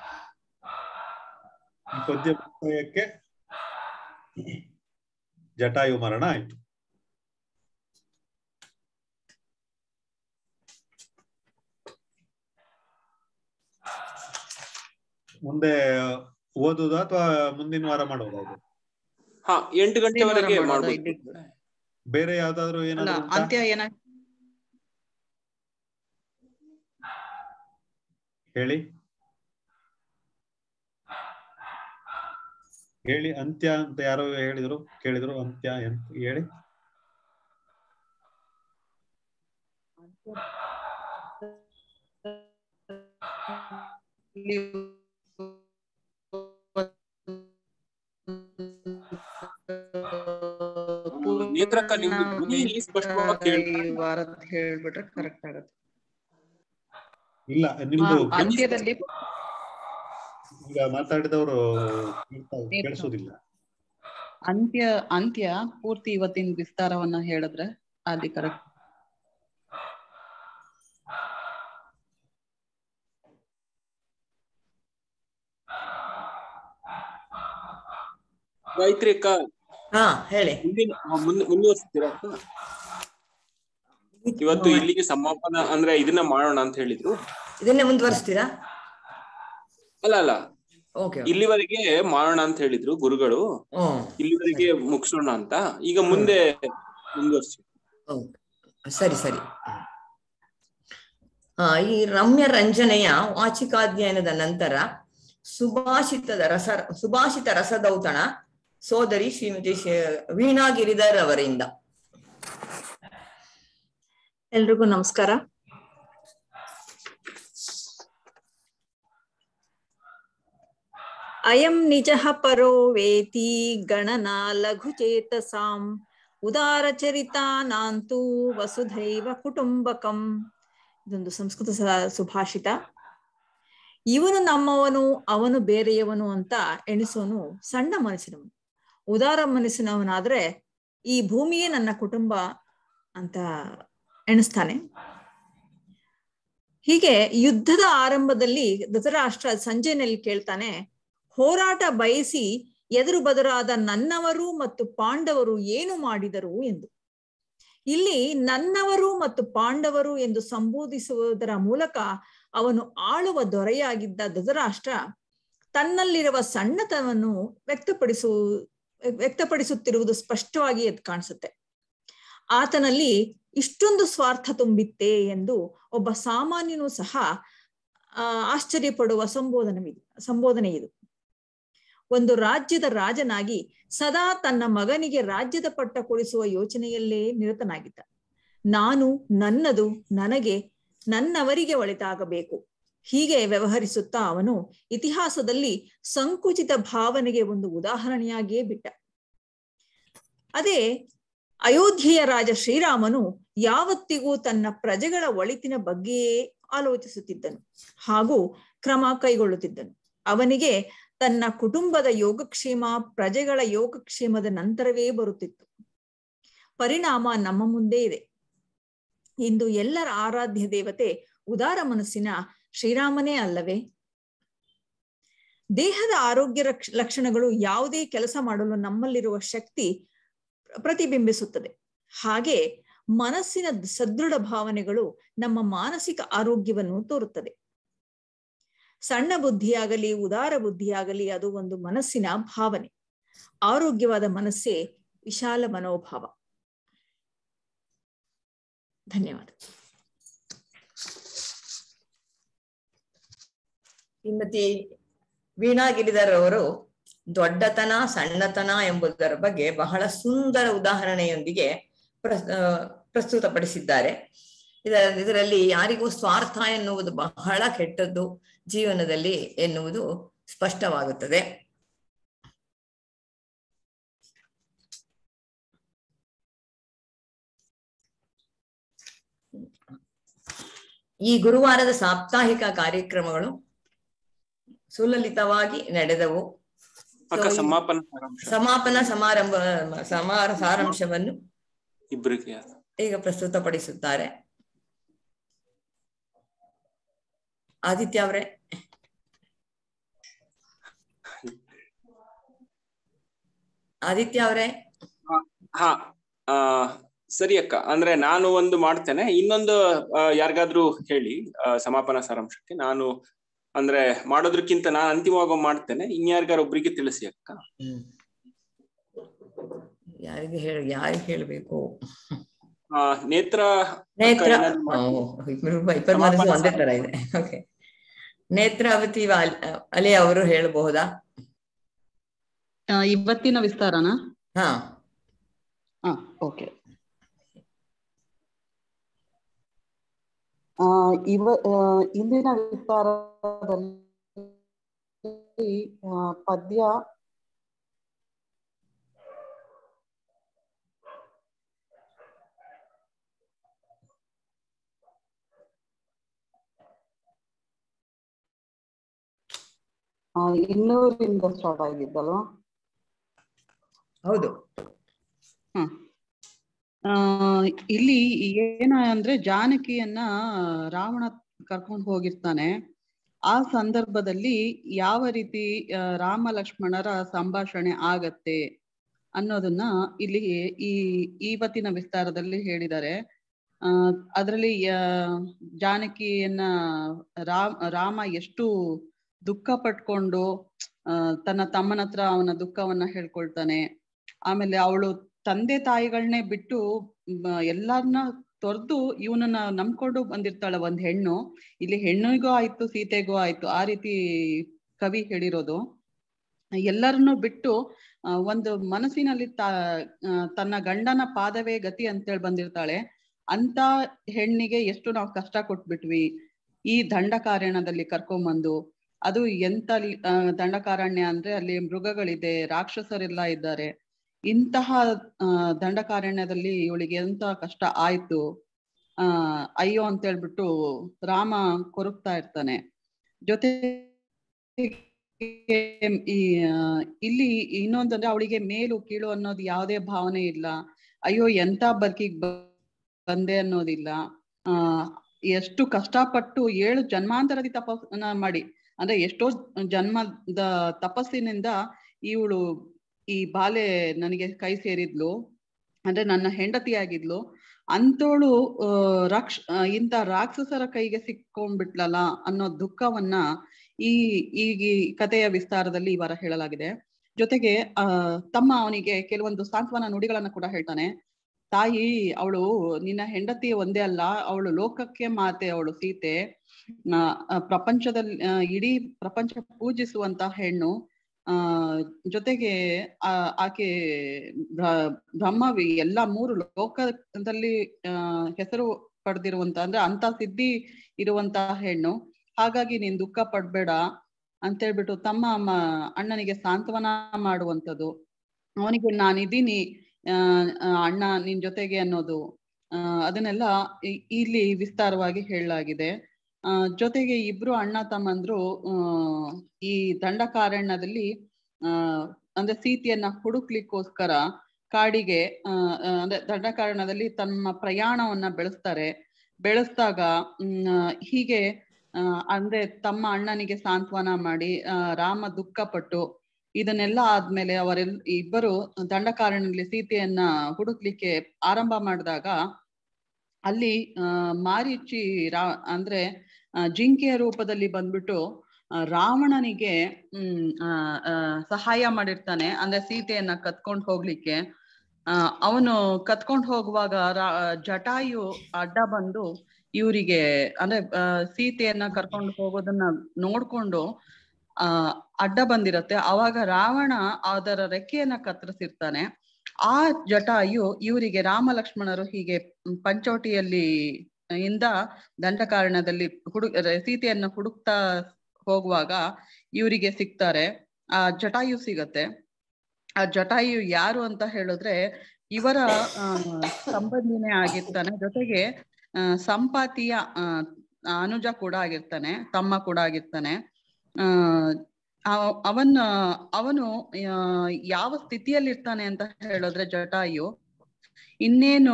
ಈ ಪದ್ಯ ಮುಕ್ತಾಯಕ್ಕೆ ಜಟಾಯು ಮರಣ ಆಯ್ತು ಮುಂದೆ ಓದುದ ಅಥವಾ ಮುಂದಿನ ವಾರ ಮಾಡೋದು ಅದು ಹಾ ಎಂಟು ಗಂಟೆವರೆಗೆ ಶನಿವಾರ ಮಾಡೋದು ಮಾಡ್ಬೋದು ಇಲ್ಲಿ. ಬೇರೆ ಯಾವ್ದಾದ್ರು ಅಲ್ಲ ಏನಾದ್ರು ಉಂಟಾ? ಅಂತ್ಯ ಏನ ಹೇಳಿ ಹೇಳಿ ಅಂತ್ಯ ಅಂತ ಯಾರೋ ಹೇಳಿದ್ರು ಕೇಳಿದ್ರು ಅಂತ್ಯ ಎಂತ ಹೇಳಿ ನೇತ್ರಕ್ಕ ನಿಮ್ದು ಧ್ವನಿ ಇಲ್ಲಿ ಸ್ಪಷ್ಟವಾಗಿ ಕೇಳ್ತಾ ಈ ವಾರದ ಹೇಳ್ಬಿಟ್ರೆ ಕರೆಕ್ಟ್ ಆಗತ್ತೆ ಇಲ್ಲ ನಿಮ್ದು ಆ, ಅಂತ್ಯದಲ್ಲಿ ಈಗ ಮಾತಾಡಿದವರು ಕೇಳಿಸೋದಿಲ್ಲ ಅಂತ್ಯ ಅಂತ್ಯ ಪೂರ್ತಿ ಇವತ್ತಿನ ವಿಸ್ತಾರವನ್ನ ಹೇಳಿದ್ರೆ ಅಲ್ಲಿ ಕರೆಕ್ಟ್ ಗಾಯತ್ರಿ ಅಕ್ಕ ಹಾ ಹೇಳಿ ಮುಂದಿನ ಆ, ಮುಂದೆ ಮುಂದುವರಿಸ್ತೀರಾ ಅಕ್ಕ ಇವತ್ತು ಇಲ್ಲಿಗೆ ಸಮಾಪನ ಅಂದ್ರೆ ಇದನ್ನ ಮಾಡೋಣ ಅಂತ ಹೇಳಿದ್ರು ಇದನ್ನೇ ಮುಂದುವರಿಸ್ತೀರಾ ಅಲ್ಲ ಅಲ್ಲ ಓಕೆ ಇಲ್ಲಿವರೆಗೆ ಮಾಡೋಣ ಅಂತ ಹೇಳಿದ್ರು ಗುರುಗಳು ಹ್ಮ್ ಇಲ್ಲಿವರೆಗೆ ಮುಗಿಸೋಣ ಅಂತ ಈಗ ಮುಂದೆ ಮುಂದುವರ್ಸಿ ಸರಿ ಸರಿ ಆ, ಈ ರಮ್ಯ ರಂಜನೆಯ ವಾಚಿಕಾಧ್ಯಯನದ ನಂತರ ಸುಭಾಷಿತದ ರಸ ಸುಭಾಷಿತ ರಸದೌತಣ ಸೋದರಿ ಶ್ರೀಮತಿ ಶೇ- ವೀಣಾ ಗಿರಿಧರ್ ಅವರಿಂದ ಎಲ್ರಿಗೂ ನಮಸ್ಕಾರ ಅಯಂ ನಿಜಃ ಪರೋ ವೇತಿ ಗಣನಾ ಲಘುಚೇತಸಾಂ ಉದಾರಚರಿತಾನಾಂತೂ ವಸುಧೈವ ಕುಟುಂಬಕಂ ಇದೊಂದು ಸಂಸ್ಕೃತ ಸ- ಸುಭಾಷಿತ ಇವನು ನಮ್ಮವನು ಅವನು ಬೇರೆಯವನು ಅಂತ ಎಣಿಸೋನು ಸಣ್ಣ ಮನಸ್ಸಿನವನು ಉದಾರ ಮನಸ್ಸಿನವನಾದ್ರೆ ಈ ಭೂಮಿಯೇ ನನ್ನ ಕುಟುಂಬ ಅಂತ ಎಣಿಸ್ತಾನೆ ಹೀಗೆ ಯುದ್ಧದ ಆರಂಭದಲ್ಲಿ ಧೃತರಾಷ್ಟ್ರ ಸಂಜೆನಲ್ಲಿ ಕೇಳ್ತಾನೆ ಹೋರಾಟ ಬಯಸಿ ಎದುರು ಬದುರಾದ ನನ್ನವರು ಮತ್ತು ಪಾಂಡವರು ಏನು ಮಾಡಿದರು ಎಂದು ಇಲ್ಲಿ ನನ್ನವರು ಮತ್ತು ಪಾಂಡವರು ಎಂದು ಸಂಬೋಧಿಸುವುದರ ಮೂಲಕ ಅವನು ಆಳುವ ದೊರೆಯಾಗಿದ್ದ ಧೃತರಾಷ್ಟ್ರ ತನ್ನಲ್ಲಿರುವ ಸಣ್ಣತನವನ್ನು ವ್ಯಕ್ತಪಡಿಸು ವ್ಯಕ್ತಪಡಿಸುತ್ತಿರುವುದು ಸ್ಪಷ್ಟವಾಗಿ ಎದ್ದು ಕಾಣಿಸುತ್ತೆ ಆತನಲ್ಲಿ ಇಷ್ಟೊಂದು ಸ್ವಾರ್ಥ ತುಂಬಿತ್ತೆ ಎಂದು ಒಬ್ಬ ಸಾಮಾನ್ಯನು ಸಹ ಆ ಆಶ್ಚರ್ಯಪಡುವ ಸಂಬೋಧನವಿದು ಸಂಬೋಧನೆ ಇದು ಒಂದು ರಾಜ್ಯದ ರಾಜನಾಗಿ ಸದಾ ತನ್ನ ಮಗನಿಗೆ ರಾಜ್ಯದ ಪಟ್ಟ ಕೊಡಿಸುವ ಯೋಚನೆಯಲ್ಲೇ ನಿರತನಾಗಿದ್ದ ನಾನು ನನ್ನದು ನನಗೆ ನನ್ನವರಿಗೆ ಒಳಿತಾಗಬೇಕು ಹೀಗೆ ವ್ಯವಹರಿಸುತ್ತಾ ಅವನು ಇತಿಹಾಸದಲ್ಲಿ ಸಂಕುಚಿತ ಭಾವನೆಗೆ ಒಂದು ಉದಾಹರಣೆಯಾಗಿಯೇ ಬಿಟ್ಟ ಅದೇ ಅಯೋಧ್ಯೆಯ ರಾಜ ಶ್ರೀರಾಮನು ಯಾವತ್ತಿಗೂ ತನ್ನ ಪ್ರಜೆಗಳ ಒಳಿತಿನ ಬಗ್ಗೆಯೇ ಆಲೋಚಿಸುತ್ತಿದ್ದನು ಹಾಗೂ ಕ್ರಮ ಕೈಗೊಳ್ಳುತ್ತಿದ್ದನು ಅವನಿಗೆ ತನ್ನ ಕುಟುಂಬದ ಯೋಗಕ್ಷೇಮ ಪ್ರಜೆಗಳ ಯೋಗಕ್ಷೇಮದ ನಂತರವೇ ಬರುತ್ತಿತ್ತು ಪರಿಣಾಮ ನಮ್ಮ ಮುಂದೆ ಇದೆ ಇಂದು ಎಲ್ಲರ ಆರಾಧ್ಯ ದೇವತೆ ಉದಾರ ಮನಸ್ಸಿನ ಶ್ರೀರಾಮನೇ ಅಲ್ಲವೇ ದೇಹದ ಆರೋಗ್ಯ ರಕ್ಷ ಲಕ್ಷಣಗಳು ಯಾವುದೇ ಕೆಲಸ ಮಾಡಲು ನಮ್ಮಲ್ಲಿರುವ ಶಕ್ತಿ ಪ್ರತಿಬಿಂಬಿಸುತ್ತದೆ ಹಾಗೆ ಮನಸ್ಸಿನ ಸದೃಢ ಭಾವನೆಗಳು ನಮ್ಮ ಮಾನಸಿಕ ಆರೋಗ್ಯವನ್ನು ತೋರುತ್ತದೆ ಸಣ್ಣ ಬುದ್ಧಿಯಾಗಲಿ ಉದಾರ ಬುದ್ಧಿಯಾಗಲಿ ಅದು ಒಂದು ಮನಸ್ಸಿನ ಭಾವನೆ ಆರೋಗ್ಯವಾದ ಮನಸ್ಸೇ ವಿಶಾಲ ಮನೋಭಾವ ಧನ್ಯವಾದ ಶ್ರೀಮತಿ ವೀಣಾ ಗಿರಿಧರ್ ಅವರು ದೊಡ್ಡತನ ಸಣ್ಣತನ ಎಂಬುದರ ಬಗ್ಗೆ ಬಹಳ ಸುಂದರ ಉದಾಹರಣೆಯೊಂದಿಗೆ ಪ್ರ- ಆ, ಪ್ರಸ್ತುತಪಡಿಸಿದ್ದಾರೆ ಇದರ ಇದರಲ್ಲಿ ಯಾರಿಗೂ ಸ್ವಾರ್ಥ ಎನ್ನುವುದು ಬಹಳ ಕೆಟ್ಟದ್ದು ಜೀವನದಲ್ಲಿ ಎನ್ನುವುದು ಸ್ಪಷ್ಟವಾಗುತ್ತದೆ ಈ ಗುರುವಾರದ ಸಾಪ್ತಾಹಿಕ ಕಾರ್ಯಕ್ರಮಗಳು ಸುಲಲಿತವಾಗಿ ನಡೆದವು ಅಕ್ಕ So, ಈ ಸಮಾಪನ ಸಾರಾಂಶ ಸಮಾಪನ ಸಮಾರಂಭ ಸಮಾರ ಸಾರಾಂಶವನ್ನು ಇಬ್ಬರಿಗೆ ಈಗ ಪ್ರಸ್ತುತಪಡಿಸುತ್ತಾರೆ ಆದಿತ್ಯ ಅವರೇ ಆದಿತ್ಯ ಅವರೇ ಹಾ ಆ ಸರಿ ಅಕ್ಕ ಅಂದ್ರೆ ನಾನು ಒಂದು ಮಾಡ್ತೇನೆ ಇನ್ನೊಂದು ಆ, ಯಾರಿಗಾದ್ರೂ ಹೇಳಿ ಆ, ಸಮಾಪನ ಸಾರಾಂಶಕ್ಕೆ ನಾನು ಅಂದ್ರೆ ಮಾಡೋದಕ್ಕಿಂತ ನಾನು ಅಂತಿಮವಾಗಿ ಮಾಡ್ತೇನೆ ಇನ್ಯಾರಿಗಾರ ಒಬ್ರಿಗೆ ತಿಳಿಸಿ ಅಕ್ಕ ಯಾರಿಗೆ ಹೇಳ ಯಾರಿಗೆ ಹೇಳಬೇಕು ಆ, ನೇತ್ರ ಅಕ್ಕ ನೇತ್ರ ಏನಾದ್ರು ಮಾಡ್ತೀರಾ? ಓ, ಇಬ್ರು ಇಬ್ಬರ ಮನಸ್ಸು ಒಂದೇ ತರ ಇದೆ ಓಕೆ ನೇತ್ರಾವತಿ ವಾಲ್- ಅಲೆ ಅವರು ಹೇಳಬಹುದಾ ಆ, ಇವತ್ತಿನ ವಿಸ್ತಾರನಾ ಹಾ ಹಾ ಓಕೆ ಆ ಇವ ಆ, ಇಂದಿನ ವಿಸ್ತಾರದಲ್ಲಿ ಆ, ಪದ್ಯ ಆ, ಇನ್ನೂರಿಂದ ಸ್ಟಾರ್ಟ್ ಆಗಿದ್ದಲ್ವಾ ಹೌದು ಹ್ಮ್ ಆ ಇಲ್ಲಿ ಏನ ಅಂದ್ರೆ ಜಾನಕಿಯನ್ನ ರಾವಣ ಕರ್ಕೊಂಡು ಹೋಗಿರ್ತಾನೆ ಆ ಸಂದರ್ಭದಲ್ಲಿ ಯಾವ ರೀತಿ ಆ, ರಾಮ ಲಕ್ಷ್ಮಣರ ಸಂಭಾಷಣೆ ಆಗತ್ತೆ ಅನ್ನೋದನ್ನ ಇಲ್ಲಿ ಈ ಇವತ್ತಿನ ವಿಸ್ತಾರದಲ್ಲಿ ಹೇಳಿದ್ದಾರೆ ಆ ಅದರಲ್ಲಿ ಜಾನಕಿಯನ್ನ ರಾಮ್ ರಾಮ ಎಷ್ಟು ದುಃಖ ಪಟ್ಕೊಂಡು ಆ, ತನ್ನ ತಮ್ಮನ ಹತ್ರ ಅವನ ದುಃಖವನ್ನ ಹೇಳ್ಕೊಳ್ತಾನೆ ಆಮೇಲೆ ಅವಳು ತಂದೆ ತಾಯಿಗಳನ್ನೇ ಬಿಟ್ಟು ಮ, ಎಲ್ಲಾರ್ನ ತೊರೆದು ಇವನನ್ನ ನಂಬ್ಕೊಂಡು ಬಂದಿರ್ತಾಳೆ ಒಂದ್ ಹೆಣ್ಣು ಇಲ್ಲಿ ಹೆಣ್ಣಿಗೂ ಆಯ್ತು ಸೀತೆಗೂ ಆಯ್ತು ಆ ರೀತಿ ಕವಿ ಹೇಳಿರೋದು ಎಲ್ಲರನ್ನೂ ಬಿಟ್ಟು ಆ, ಒಂದು ಮನಸ್ಸಿನಲ್ಲಿ ತ ಆ, ತನ್ನ ಗಂಡನ ಪಾದವೇ ಗತಿ ಅಂತೇಳಿ ಬಂದಿರ್ತಾಳೆ ಅಂತ ಹೆಣ್ಣಿಗೆ ಎಷ್ಟು ನಾವು ಕಷ್ಟ ಕೊಟ್ಬಿಟ್ವಿ ಈ ದಂಡಕಾರಣ್ಯದಲ್ಲಿ ಕರ್ಕೊಂಬಂದು ಅದು ಎಂತ ಲಿ- ಆ, ದಂಡಕಾರಣ್ಯ ಅಂದ್ರೆ ಅಲ್ಲಿ ಮೃಗಗಳಿದೆ ರಾಕ್ಷಸರೆಲ್ಲ ಇದ್ದಾರೆ ಇಂತಹ ಆ, ದಂಡಕಾರಣ್ಯದಲ್ಲಿ ಇವಳಿಗೆ ಎಂತ ಕಷ್ಟ ಆಯ್ತು ಆ ಅಯ್ಯೋ ಅಂತ ಹೇಳ್ಬಿಟ್ಟು ರಾಮ ಕೊರಗ್ತಾ ಇರ್ತಾನೆ ಜೊತೆ ಈ ಆ, ಇಲ್ಲಿ ಇನ್ನೊಂದಂದ್ರೆ ಅವಳಿಗೆ ಮೇಲು ಕೀಳು ಅನ್ನೋದು ಯಾವುದೇ ಭಾವನೆ ಇಲ್ಲ ಅಯ್ಯೋ ಎಂತ ಬದುಕಿಗ್ ಬಂದೆ ಅನ್ನೋದಿಲ್ಲ ಆ ಎಷ್ಟು ಕಷ್ಟಪಟ್ಟು ಏಳು ಜನ್ಮಾಂತರದಿ ತಪಸ್ಸನ್ನ ಮಾಡಿ ಅಂದ್ರೆ ಎಷ್ಟೋ ಜನ್ಮದ ತಪಸ್ಸಿನಿಂದ ಇವಳು ಈ ಬಾಲೆ ನನಗೆ ಕೈ ಸೇರಿದ್ಲು ಅಂದ್ರೆ ನನ್ನ ಹೆಂಡತಿ ಆಗಿದ್ಲು ಅಂತೋಳು ಆ, ರಾಕ್ಷ ಆ, ಇಂಥ ರಾಕ್ಷಸರ ಕೈಗೆ ಸಿಕ್ಕೊಂಡ್ಬಿಟ್ಲಲ್ಲ ಅನ್ನೋ ದುಃಖವನ್ನ ಈ ಈಗ ಈ ಕಥೆಯ ವಿಸ್ತಾರದಲ್ಲಿ ಈ ವಾರ ಹೇಳಲಾಗಿದೆ ಜೊತೆಗೆ ಆ ತಮ್ಮ ಅವನಿಗೆ ಕೆಲವೊಂದು ಸಾಂತ್ವನ ನುಡಿಗಳನ್ನ ಕೂಡ ಹೇಳ್ತಾನೆ ತಾಯಿ ಅವಳು ನಿನ್ನ ಹೆಂಡತಿ ಒಂದೇ ಅಲ್ಲ ಅವಳು ಲೋಕಕ್ಕೆ ಮಾತೆ ಅವಳು ಸೀತೆ ಆ, ಆ, ಪ್ರಪಂಚದಲ್ಲಿ ಆ, ಇಡೀ ಪ್ರಪಂಚ ಪೂಜಿಸುವಂತ ಹೆಣ್ಣು ಆ ಜೊತೆಗೆ ಆ ಆಕೆ ಬ್ರ- ಬ್ರಹ್ಮವಿ ಎಲ್ಲಾ ಮೂರು ಲೋಕದಲ್ಲಿ ಆ ಹೆಸರು ಪಡೆದಿರುವಂತ ಅಂದ್ರೆ ಅಂತ ಸಿದ್ಧಿ ಇರುವಂತ ಹೆಣ್ಣು ಹಾಗಾಗಿ ನೀನ್ ದುಃಖ ಪಡ್ಬೇಡ ಅಂತ ಹೇಳ್ಬಿಟ್ಟು ತಮ್ಮ ಮ- ಅಣ್ಣನಿಗೆ ಸಾಂತ್ವನ ಮಾಡುವಂಥದ್ದು ಅವನಿಗೆ ನಾನಿದ್ದೀನಿ ಆ ಆ, ಅಣ್ಣ ನಿನ್ ಜೊತೆಗೆ ಅನ್ನೋದು ಆ ಅದನ್ನೆಲ್ಲ ಇ- ಇಲ್ಲಿ ವಿಸ್ತಾರವಾಗಿ ಹೇಳಲಾಗಿದೆ ಆ ಜೊತೆಗೆ ಇಬ್ರು ಅಣ್ಣ ತಮ್ಮಂದ್ರು ಆ ಈ ದಂಡಕಾರಣ್ಯದಲ್ಲಿ ಆ ಅಂದ್ರೆ ಸೀತೆಯನ್ನ ಹುಡುಕ್ಲಿಕ್ಕೋಸ್ಕರ ಕಾಡಿಗೆ ಆ ಆ, ಅಂದ್ರೆ ದಂಡಕಾರಣ್ಯದಲ್ಲಿ ತಮ್ಮ ಪ್ರಯಾಣವನ್ನ ಬೆಳೆಸ್ತಾರೆ ಬೆಳೆಸ್ದಾಗ ಹ್ಮ್, ಆ, ಹೀಗೆ ಆ, ಅಂದ್ರೆ ತಮ್ಮ ಅಣ್ಣನಿಗೆ ಸಾಂತ್ವನ ಮಾಡಿ ಆ, ರಾಮ ದುಃಖಪಟ್ಟು ಇದನ್ನೆಲ್ಲ ಆದ್ಮೇಲೆ ಅವರೆಲ್ ಇಬ್ಬರು ದಂಡಕಾರಣ್ಯದಲ್ಲಿ ಸೀತೆಯನ್ನ ಹುಡುಕ್ಲಿಕ್ಕೆ ಆರಂಭ ಮಾಡಿದಾಗ ಅಲ್ಲಿ ಆ ಮಾರೀಚಿ ರಾ ಅಂದ್ರೆ ಆ, ಜಿಂಕೆಯ ರೂಪದಲ್ಲಿ ಬಂದ್ಬಿಟ್ಟು ಆ, ರಾವಣನಿಗೆ ಹ್ಮ್ ಆ, ಆ, ಸಹಾಯ ಮಾಡಿರ್ತಾನೆ ಅಂದ್ರೆ ಸೀತೆಯನ್ನ ಕತ್ಕೊಂಡು ಹೋಗ್ಲಿಕ್ಕೆ ಆ ಅವನು ಕತ್ಕೊಂಡು ಹೋಗುವಾಗ ರಾ- ಜಟಾಯು ಅಡ್ಡ ಬಂದು ಇವರಿಗೆ ಅಂದ್ರೆ ಆ, ಸೀತೆಯನ್ನ ಕರ್ಕೊಂಡು ಹೋಗೋದನ್ನ ನೋಡ್ಕೊಂಡು ಆ ಅಡ್ಡ ಬಂದಿರತ್ತೆ ಅವಾಗ ರಾವಣ ಅದರ ರೆಕ್ಕೆಯನ್ನ ಕತ್ತರಿಸಿರ್ತಾನೆ ಆ ಜಟಾಯು ಇವರಿಗೆ ರಾಮ ಲಕ್ಷ್ಮಣರು ಹೀಗೆ ಪಂಚವಟಿಯಲ್ಲಿ ಇಂದ ದಂಡಕಾರಣ್ಯದಲ್ಲಿ ಹುಡು ಸೀತೆಯನ್ನ ಹುಡುಕ್ತಾ ಹೋಗುವಾಗ ಇವರಿಗೆ ಸಿಗ್ತಾರೆ ಆ ಜಟಾಯು ಸಿಗತ್ತೆ ಆ ಜಟಾಯು ಯಾರು ಅಂತ ಹೇಳಿದ್ರೆ ಇವರ ಆ, ಸಂಬಂಧಿನೇ ಆಗಿರ್ತಾನೆ ಜೊತೆಗೆ ಆ, ಸಂಪಾತಿಯ ಆ, ಅನುಜ ಕೂಡ ಆಗಿರ್ತಾನೆ ತಮ್ಮ ಕೂಡ ಆಗಿರ್ತಾನೆ ಆ ಅವ- ಅವನ ಅವನು ಆ, ಯಾವ ಸ್ಥಿತಿಯಲ್ಲಿರ್ತಾನೆ ಅಂತ ಹೇಳಿದ್ರೆ ಜಟಾಯು ಇನ್ನೇನು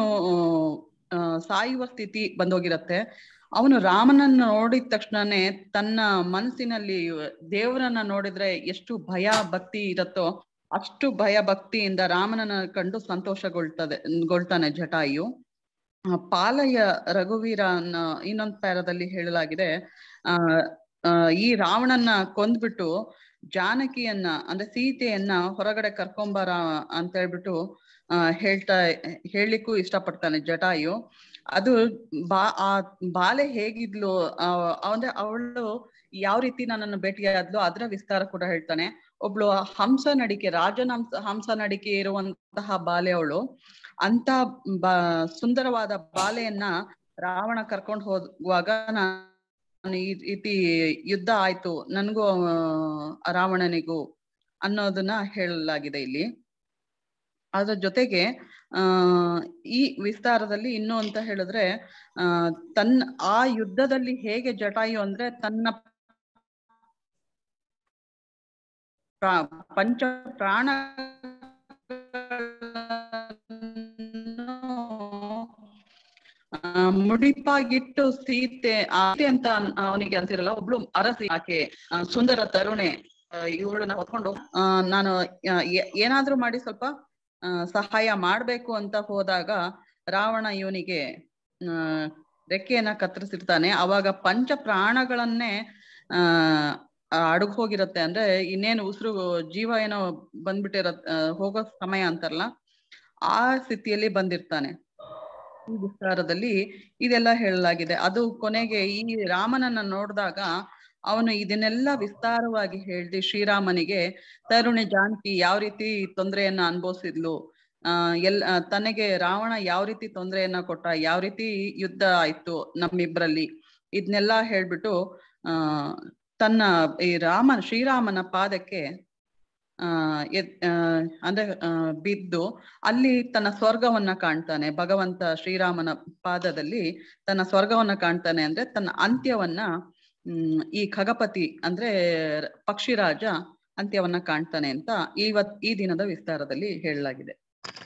ಆ, ಸಾಯುವ ಸ್ಥಿತಿ ಬಂದೋಗಿರತ್ತೆ ಅವನು ರಾಮನನ್ನ ನೋಡಿದ ತಕ್ಷಣನೇ ತನ್ನ ಮನಸ್ಸಿನಲ್ಲಿ ದೇವರನ್ನ ನೋಡಿದ್ರೆ ಎಷ್ಟು ಭಯ ಭಕ್ತಿ ಇರತ್ತೋ ಅಷ್ಟು ಭಯ ಭಕ್ತಿಯಿಂದ ರಾಮನನ್ನ ಕಂಡು ಸಂತೋಷಗೊಳ್ತದೆ ಗೊಳ್ತಾನೆ ಜಟಾಯು ಆ, ಪಾಲಯ ರಘುವೀರ ಅನ್ನೋ ಇನ್ನೊಂದು ಪ್ಯಾರದಲ್ಲಿ ಹೇಳಲಾಗಿದೆ ಆ ಆ, ಈ ರಾವಣನ್ನ ಕೊಂದ್ಬಿಟ್ಟು ಜಾನಕಿಯನ್ನ ಅಂದ್ರೆ ಸೀತೆಯನ್ನ ಹೊರಗಡೆ ಕರ್ಕೊಂಬರ ಅಂತ ಹೇಳ್ಬಿಟ್ಟು ಆ ಹೇಳ್ತಾ ಹೇಳಲಿಕ್ಕೂ ಇಷ್ಟಪಡ್ತಾನೆ ಜಟಾಯು ಅದು ಬಾ ಆ ಬಾಲೆ ಹೇಗಿದ್ಲು ಆ ಅಂದ್ರೆ ಅವಳು ಯಾವ ರೀತಿ ನನ್ನನ್ನು ಭೇಟಿಯಾದ್ಲು ಅದರ ವಿಸ್ತಾರ ಕೂಡ ಹೇಳ್ತಾನೆ ಒಬ್ಳು ಹಂಸ ನಡಿಕೆ ರಾಜನ ಹಂಸ ಹಂಸ ನಡಿಕೆ ಇರುವಂತಹ ಬಾಲೆ ಅವಳು ಅಂತ ಬಾ ಸುಂದರವಾದ ಬಾಲೆಯನ್ನ ರಾವಣ ಕರ್ಕೊಂಡು ಹೋಗುವಾಗ ನಾನು ಈ ರೀತಿ ಯುದ್ಧ ಆಯ್ತು ನನ್ಗೂ ಆ, ರಾವಣನಿಗೂ ಅನ್ನೋದನ್ನ ಹೇಳಲಾಗಿದೆ ಇಲ್ಲಿ ಅದ್ರ ಜೊತೆಗೆ ಆ ಈ ವಿಸ್ತಾರದಲ್ಲಿ ಇನ್ನು ಅಂತ ಹೇಳಿದ್ರೆ ಆ ತನ್ನ ಆ ಯುದ್ಧದಲ್ಲಿ ಹೇಗೆ ಜಟಾಯು ಅಂದ್ರೆ ತನ್ನ ಪ್ರಾ- ಪಂಚ ಪ್ರಾಣ ಮುಡಿಪಾಗಿಟ್ಟು ಸೀತೆ ಆತೆ ಅಂತ ಅವನಿಗೆ ಅಂತಿರಲ್ಲ ಒಬ್ಳು ಅರಸಿ ಆಕೆ ಆ, ಸುಂದರ ತರುಣೆ ಇವಳನ್ನ ಹೊತ್ಕೊಂಡು ಆ, ನಾನು ಆ, ಏ- ಏನಾದ್ರೂ ಮಾಡಿ ಸ್ವಲ್ಪ ಆ, ಸಹಾಯ ಮಾಡ್ಬೇಕು ಅಂತ ಹೋದಾಗ ರಾವಣ ಇವನಿಗೆ ಆ ರೆಕ್ಕೆಯನ್ನ ಕತ್ತರಿಸಿರ್ತಾನೆ ಅವಾಗ ಪಂಚ ಪ್ರಾಣಗಳನ್ನೇ ಆ ಅಡಗ್ ಹೋಗಿರತ್ತೆ ಅಂದ್ರೆ ಇನ್ನೇನು ಉಸಿರು ಜೀವ ಏನೋ ಬಂದ್ಬಿಟ್ಟಿರತ್ ಆ, ಹೋಗೋ ಸಮಯ ಅಂತಾರಲ್ಲ ಆ ಸ್ಥಿತಿಯಲ್ಲಿ ಬಂದಿರ್ತಾನೆ ಈ ವಿಸ್ತಾರದಲ್ಲಿ ಇದೆಲ್ಲ ಹೇಳಲಾಗಿದೆ ಅದು ಕೊನೆಗೆ ಈ ರಾಮನನ್ನ ನೋಡಿದಾಗ ಅವನು ಇದನ್ನೆಲ್ಲ ವಿಸ್ತಾರವಾಗಿ ಹೇಳ್ದಿ ಶ್ರೀರಾಮನಿಗೆ ತರುಣಿ ಜಾನಕಿ ಯಾವ ರೀತಿ ತೊಂದರೆಯನ್ನ ಅನುಭವಿಸಿದ್ಲು ಆ ಎಲ್ ಆ, ತನಗೆ ರಾವಣ ಯಾವ ರೀತಿ ತೊಂದರೆಯನ್ನ ಕೊಟ್ಟ ಯಾವ ರೀತಿ ಯುದ್ಧ ಆಯ್ತು ನಮ್ಮಿಬ್ರಲ್ಲಿ ಇದನ್ನೆಲ್ಲ ಹೇಳ್ಬಿಟ್ಟು ಆ ತನ್ನ ಈ ರಾಮ ಶ್ರೀರಾಮನ ಪಾದಕ್ಕೆ ಆ ಎದ್- ಆ, ಅಂದ್ರೆ ಆ, ಬಿದ್ದು ಅಲ್ಲಿ ತನ್ನ ಸ್ವರ್ಗವನ್ನ ಕಾಣ್ತಾನೆ ಭಗವಂತ ಶ್ರೀರಾಮನ ಪಾದದಲ್ಲಿ ತನ್ನ ಸ್ವರ್ಗವನ್ನ ಕಾಣ್ತಾನೆ ಅಂದ್ರೆ ತನ್ನ ಅಂತ್ಯವನ್ನ ಹ್ಮ್ ಈ ಖಗಪತಿ ಅಂದ್ರೆ ಪಕ್ಷಿರಾಜ ಅಂತ್ಯವನ್ನ ಕಾಣ್ತಾನೆ ಅಂತ ಇವತ್ ಈ ದಿನದ ವಿಸ್ತಾರದಲ್ಲಿ ಹೇಳಲಾಗಿದೆ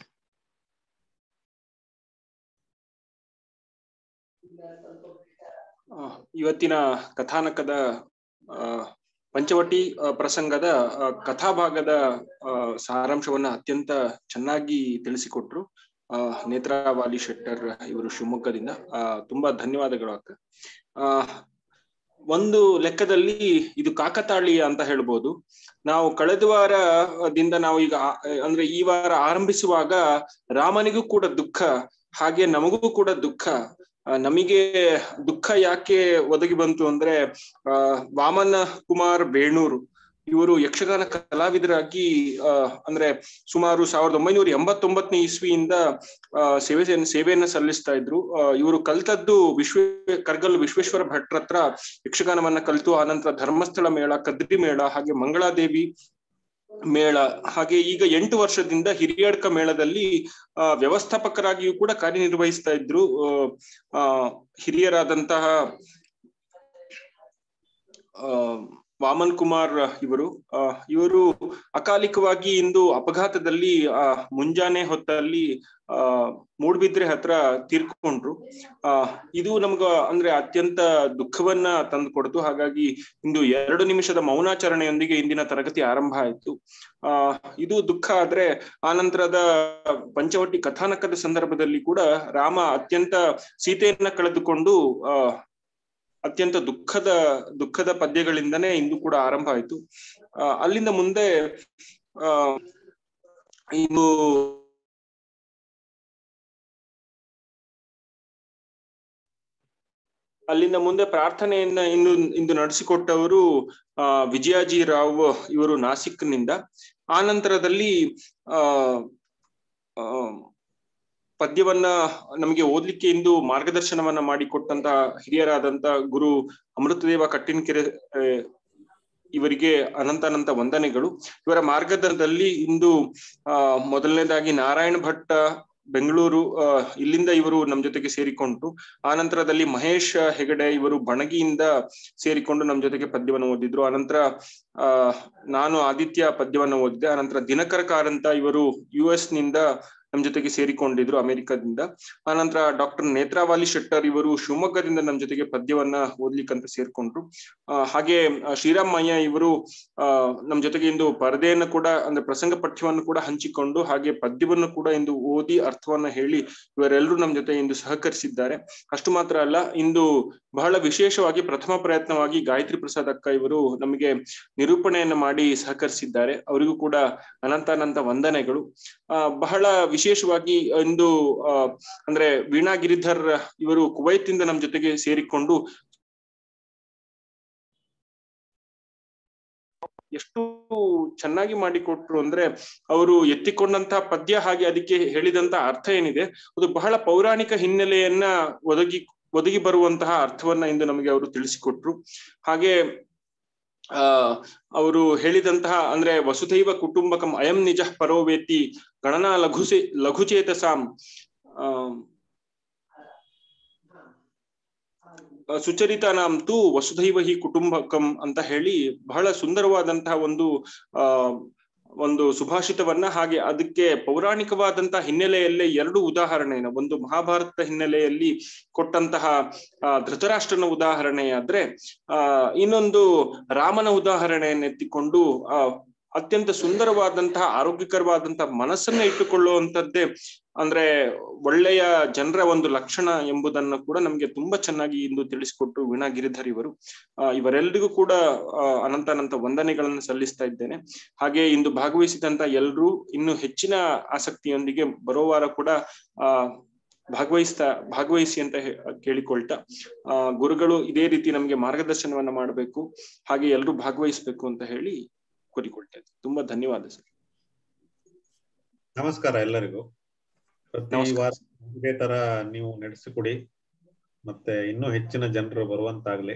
ಆ, ಇವತ್ತಿನ ಕಥಾನಕದ ಆ, ಪಂಚವಟಿ ಆ, ಪ್ರಸಂಗದ ಆ, ಕಥಾಭಾಗದ ಆ, ಸಾರಾಂಶವನ್ನ ಅತ್ಯಂತ ಚೆನ್ನಾಗಿ ತಿಳಿಸಿಕೊಟ್ರು ಆ, ನೇತ್ರಾವಾಲಿ ಶೆಟ್ಟರ್ ಇವರು ಶಿವಮೊಗ್ಗದಿಂದ ಆ, ತುಂಬಾ ಧನ್ಯವಾದಗಳು ಅಕ್ಕ ಆ, ಒಂದು ಲೆಕ್ಕದಲ್ಲಿ ಇದು ಕಾಕತಾಳೀಯ ಅಂತ ಹೇಳ್ಬೋದು ನಾವು ಕಳೆದ ವಾರದಿಂದ ನಾವು ಈಗ ಆ- ಅಂದ್ರೆ ಈ ವಾರ ಆರಂಭಿಸುವಾಗ ರಾಮನಿಗೂ ಕೂಡ ದುಃಖ ಹಾಗೆ ನಮಗೂ ಕೂಡ ದುಃಖ ಆ, ನಮಗೆ ದುಃಖ ಯಾಕೆ ಒದಗಿ ಬಂತು ಅಂದ್ರೆ ಆ ವಾಮನ ಕುಮಾರ್ ಬೇಣೂರು ಇವರು ಯಕ್ಷಗಾನ ಕಲಾವಿದರಾಗಿ ಆ ಅಂದ್ರೆ ಸುಮಾರು ಸಾವಿರದ ಒಂಬೈನೂರ ಎಂಬತ್ತೊಂಬತ್ತನೇ ಇಸ್ವಿಯಿಂದ ಆ ಸೇವೆ ಸೇವೆಯನ್ನ ಸಲ್ಲಿಸ್ತಾ ಇದ್ರು ಆ, ಇವರು ಕಲ್ತದ್ದು ವಿಶ್ವ ಕರ್ಗಲ್ ವಿಶ್ವೇಶ್ವರ ಭಟ್ರ ಹತ್ರ ಯಕ್ಷಗಾನವನ್ನ ಕಲಿತು ಆನಂತರ ಧರ್ಮಸ್ಥಳ ಮೇಳ ಕದ್ರಿ ಮೇಳ ಹಾಗೆ ಮಂಗಳಾದೇವಿ ಮೇಳ ಹಾಗೆ ಈಗ ಎಂಟು ವರ್ಷದಿಂದ ಹಿರಿಯಡ್ಕ ಮೇಳದಲ್ಲಿ ಆ ವ್ಯವಸ್ಥಾಪಕರಾಗಿಯೂ ಕೂಡ ಕಾರ್ಯನಿರ್ವಹಿಸ್ತಾ ಇದ್ರು ಆ, ಆ ಹಿರಿಯರಾದಂತಹ ಆ ವಾಮನ್ ಕುಮಾರ್ ಇವರು ಆ ಇವರು ಅಕಾಲಿಕವಾಗಿ ಇಂದು ಅಪಘಾತದಲ್ಲಿ ಆ ಮುಂಜಾನೆ ಹೊತ್ತಲ್ಲಿ ಆ ಮೂಡ್ಬಿದ್ರೆ ಹತ್ರ ತೀರ್ಕೊಂಡ್ರು ಆ ಇದು ನಮ್ಗ ಅಂದ್ರೆ ಅತ್ಯಂತ ದುಃಖವನ್ನ ತಂದು ಕೊಡ್ತು ಹಾಗಾಗಿ ಇಂದು ಎರಡು ನಿಮಿಷದ ಮೌನಾಚರಣೆಯೊಂದಿಗೆ ಇಂದಿನ ತರಗತಿ ಆರಂಭ ಆಯ್ತು ಆ ಇದು ದುಃಖ ಆದ್ರೆ ಆನಂತರದ ಪಂಚವಟಿ ಕಥಾನಕದ ಸಂದರ್ಭದಲ್ಲಿ ಕೂಡ ರಾಮ ಅತ್ಯಂತ ಸೀತೆಯನ್ನ ಕಳೆದುಕೊಂಡು ಆ ಅತ್ಯಂತ ದುಃಖದ ದುಃಖದ ಪದ್ಯಗಳಿಂದನೇ ಇಂದು ಕೂಡ ಆರಂಭ ಆಯ್ತು ಆ ಅಲ್ಲಿಂದ ಮುಂದೆ ಆ ಇನ್ನು ಅಲ್ಲಿಂದ ಮುಂದೆ ಪ್ರಾರ್ಥನೆಯನ್ನ ಇನ್ನು ಇಂದು ನಡೆಸಿಕೊಟ್ಟವರು ಆ ವಿಜಯಾಜಿ ರಾವ್ ಇವರು ನಾಸಿಕ್ನಿಂದ ಆ ನಂತರದಲ್ಲಿ ಆ ಆ, ಪದ್ಯವನ್ನ ನಮಗೆ ಓದ್ಲಿಕ್ಕೆ ಇಂದು ಮಾರ್ಗದರ್ಶನವನ್ನ ಮಾಡಿಕೊಟ್ಟಂತ ಹಿರಿಯರಾದಂತ ಗುರು ಅಮೃತದೇವ ಕಟ್ಟಿನಕೆರೆ ಆ, ಇವರಿಗೆ ಅನಂತ ಅನಂತ ವಂದನೆಗಳು ಇವರ ಮಾರ್ಗದರ್ಶನದಲ್ಲಿ ಇಂದು ಆ ಮೊದಲನೇದಾಗಿ ನಾರಾಯಣ ಭಟ್ಟ ಬೆಂಗಳೂರು ಆ, ಇಲ್ಲಿಂದ ಇವರು ನಮ್ಮ ಜೊತೆಗೆ ಸೇರಿಕೊಂಡ್ರು ಆ ನಂತರದಲ್ಲಿ ಮಹೇಶ್ ಹೆಗಡೆ ಇವರು ಬಣಗಿಯಿಂದ ಸೇರಿಕೊಂಡು ನಮ್ಮ ಜೊತೆಗೆ ಪದ್ಯವನ್ನು ಓದಿದ್ರು ಆನಂತರ ಆ ನಾನು ಆದಿತ್ಯ ಪದ್ಯವನ್ನು ಓದಿದೆ ಆನಂತರ ದಿನಕರ ಕಾರಂತ ಇವರು ಯು ಎಸ್ ನಿಂದ ನಮ್ಮ ಜೊತೆಗೆ ಸೇರಿಕೊಂಡಿದ್ರು ಅಮೆರಿಕದಿಂದ ಆನಂತರ ಡಾಕ್ಟರ್ ನೇತ್ರಾವಾಲಿ ಶೆಟ್ಟರ್ ಇವರು ಶಿವಮೊಗ್ಗದಿಂದ ನಮ್ಮ ಜೊತೆಗೆ ಪದ್ಯವನ್ನ ಓದ್ಲಿಕ್ಕಂತ ಸೇರ್ಕೊಂಡ್ರು ಆ, ಹಾಗೆ ಆ, ಶ್ರೀರಾಮ್ ಮಯ್ಯ ಇವರು ಆ ನಮ್ಮ ಜೊತೆಗೆ ಇಂದು ಪರದೆಯನ್ನು ಕೂಡ ಅಂದ್ರೆ ಪ್ರಸಂಗ ಪಠ್ಯವನ್ನು ಕೂಡ ಹಂಚಿಕೊಂಡು ಹಾಗೆ ಪದ್ಯವನ್ನು ಕೂಡ ಇಂದು ಓದಿ ಅರ್ಥವನ್ನ ಹೇಳಿ ಇವರೆಲ್ಲರೂ ನಮ್ಮ ಜೊತೆ ಇಂದು ಸಹಕರಿಸಿದ್ದಾರೆ ಅಷ್ಟು ಮಾತ್ರ ಅಲ್ಲ ಇಂದು ಬಹಳ ವಿಶೇಷವಾಗಿ ಪ್ರಥಮ ಪ್ರಯತ್ನವಾಗಿ ಗಾಯತ್ರಿ ಪ್ರಸಾದ್ ಅಕ್ಕ ಇವರು ನಮಗೆ ನಿರೂಪಣೆಯನ್ನ ಮಾಡಿ ಸಹಕರಿಸಿದ್ದಾರೆ ಅವರಿಗೂ ಕೂಡ ಅನಂತ ಅನಂತ ವಂದನೆಗಳು ಆ ಬಹಳ ವಿಶೇಷವಾಗಿ ಇಂದು ಆ ಅಂದ್ರೆ ವೀಣಾ ಗಿರಿಧರ್ ಇವರು ಕುವೈತಿಂದ ನಮ್ಮ ಜೊತೆಗೆ ಸೇರಿಕೊಂಡು ಎಷ್ಟು ಚೆನ್ನಾಗಿ ಮಾಡಿಕೊಟ್ರು ಅಂದ್ರೆ ಅವರು ಎತ್ತಿಕೊಂಡಂತಹ ಪದ್ಯ ಹಾಗೆ ಅದಕ್ಕೆ ಹೇಳಿದಂತ ಅರ್ಥ ಏನಿದೆ ಅದು ಬಹಳ ಪೌರಾಣಿಕ ಹಿನ್ನೆಲೆಯನ್ನ ಒದಗಿ ಒದಗಿ ಬರುವಂತಹ ಅರ್ಥವನ್ನ ಇಂದು ನಮಗೆ ಅವರು ತಿಳಿಸಿಕೊಟ್ರು ಹಾಗೆ ಆ ಅವರು ಹೇಳಿದಂತಹ ಅಂದ್ರೆ ವಸುಧೈವ ಕುಟುಂಬಕಂ ಅಯಂ ನಿಜ ಪರೋವೇತಿ ಗಣನಾ ಲಘುಸೆ ಲಘುಚೇತಸಾಂ ಆ ಸುಚರಿತಾನಾಂ ತು ವಸುಧೈವ ಹಿ ಕುಟುಂಬಕಂ ಅಂತ ಹೇಳಿ ಬಹಳ ಸುಂದರವಾದಂತಹ ಒಂದು ಆ ಒಂದು ಸುಭಾಷಿತವನ್ನ ಹಾಗೆ ಅದಕ್ಕೆ ಪೌರಾಣಿಕವಾದಂತಹ ಹಿನ್ನೆಲೆಯಲ್ಲೇ ಎರಡು ಉದಾಹರಣೆನ ಒಂದು ಮಹಾಭಾರತ ಹಿನ್ನೆಲೆಯಲ್ಲಿ ಕೊಟ್ಟಂತಹ ಆ ಧೃತರಾಷ್ಟ್ರನ ಉದಾಹರಣೆಯಾದ್ರೆ ಆ ಇನ್ನೊಂದು ರಾಮನ ಉದಾಹರಣೆಯನ್ನು ಎತ್ತಿಕೊಂಡು ಆ ಅತ್ಯಂತ ಸುಂದರವಾದಂತಹ ಆರೋಗ್ಯಕರವಾದಂತಹ ಮನಸ್ಸನ್ನ ಇಟ್ಟುಕೊಳ್ಳುವಂತದ್ದೇ ಅಂದ್ರೆ ಒಳ್ಳೆಯ ಜನರ ಒಂದು ಲಕ್ಷಣ ಎಂಬುದನ್ನು ಕೂಡ ನಮ್ಗೆ ತುಂಬಾ ಚೆನ್ನಾಗಿ ಇಂದು ತಿಳಿಸಿಕೊಟ್ಟು ವೀಣಾ ಗಿರಿಧರ್ ಇವರು ಆ ಇವರೆಲ್ಲರಿಗೂ ಕೂಡ ಆ ಅನಂತ ಅನಂತ ವಂದನೆಗಳನ್ನು ಸಲ್ಲಿಸ್ತಾ ಇದ್ದೇನೆ ಹಾಗೆ ಇಂದು ಭಾಗವಹಿಸಿದಂತ ಎಲ್ರೂ ಇನ್ನು ಹೆಚ್ಚಿನ ಆಸಕ್ತಿಯೊಂದಿಗೆ ಬರೋ ವಾರ ಕೂಡ ಆ ಭಾಗವಹಿಸ್ತಾ ಭಾಗವಹಿಸಿ ಅಂತ ಹೇ- ಕೇಳಿಕೊಳ್ತಾ ಆ ಗುರುಗಳು ಇದೇ ರೀತಿ ನಮ್ಗೆ ಮಾರ್ಗದರ್ಶನವನ್ನ ಮಾಡಬೇಕು ಹಾಗೆ ಎಲ್ಲರೂ ಭಾಗವಹಿಸ್ಬೇಕು ಅಂತ ಹೇಳಿ ಕೋರಿಕೊಳ್ತಾ ಇದ್ದೀನಿ ತುಂಬಾ ಧನ್ಯವಾದ ಸರ್ ನಮಸ್ಕಾರ ಎಲ್ಲರಿಗೂ ಪ್ರತಿ ನಮಸ್ಕಾರ. ವಾರ ಇದೇ ತರ ನೀವು ನಡೆಸಿಕೊಡಿ ಮತ್ತೆ ಇನ್ನೂ ಹೆಚ್ಚಿನ ಜನರು ಬರುವಂತಾಗ್ಲಿ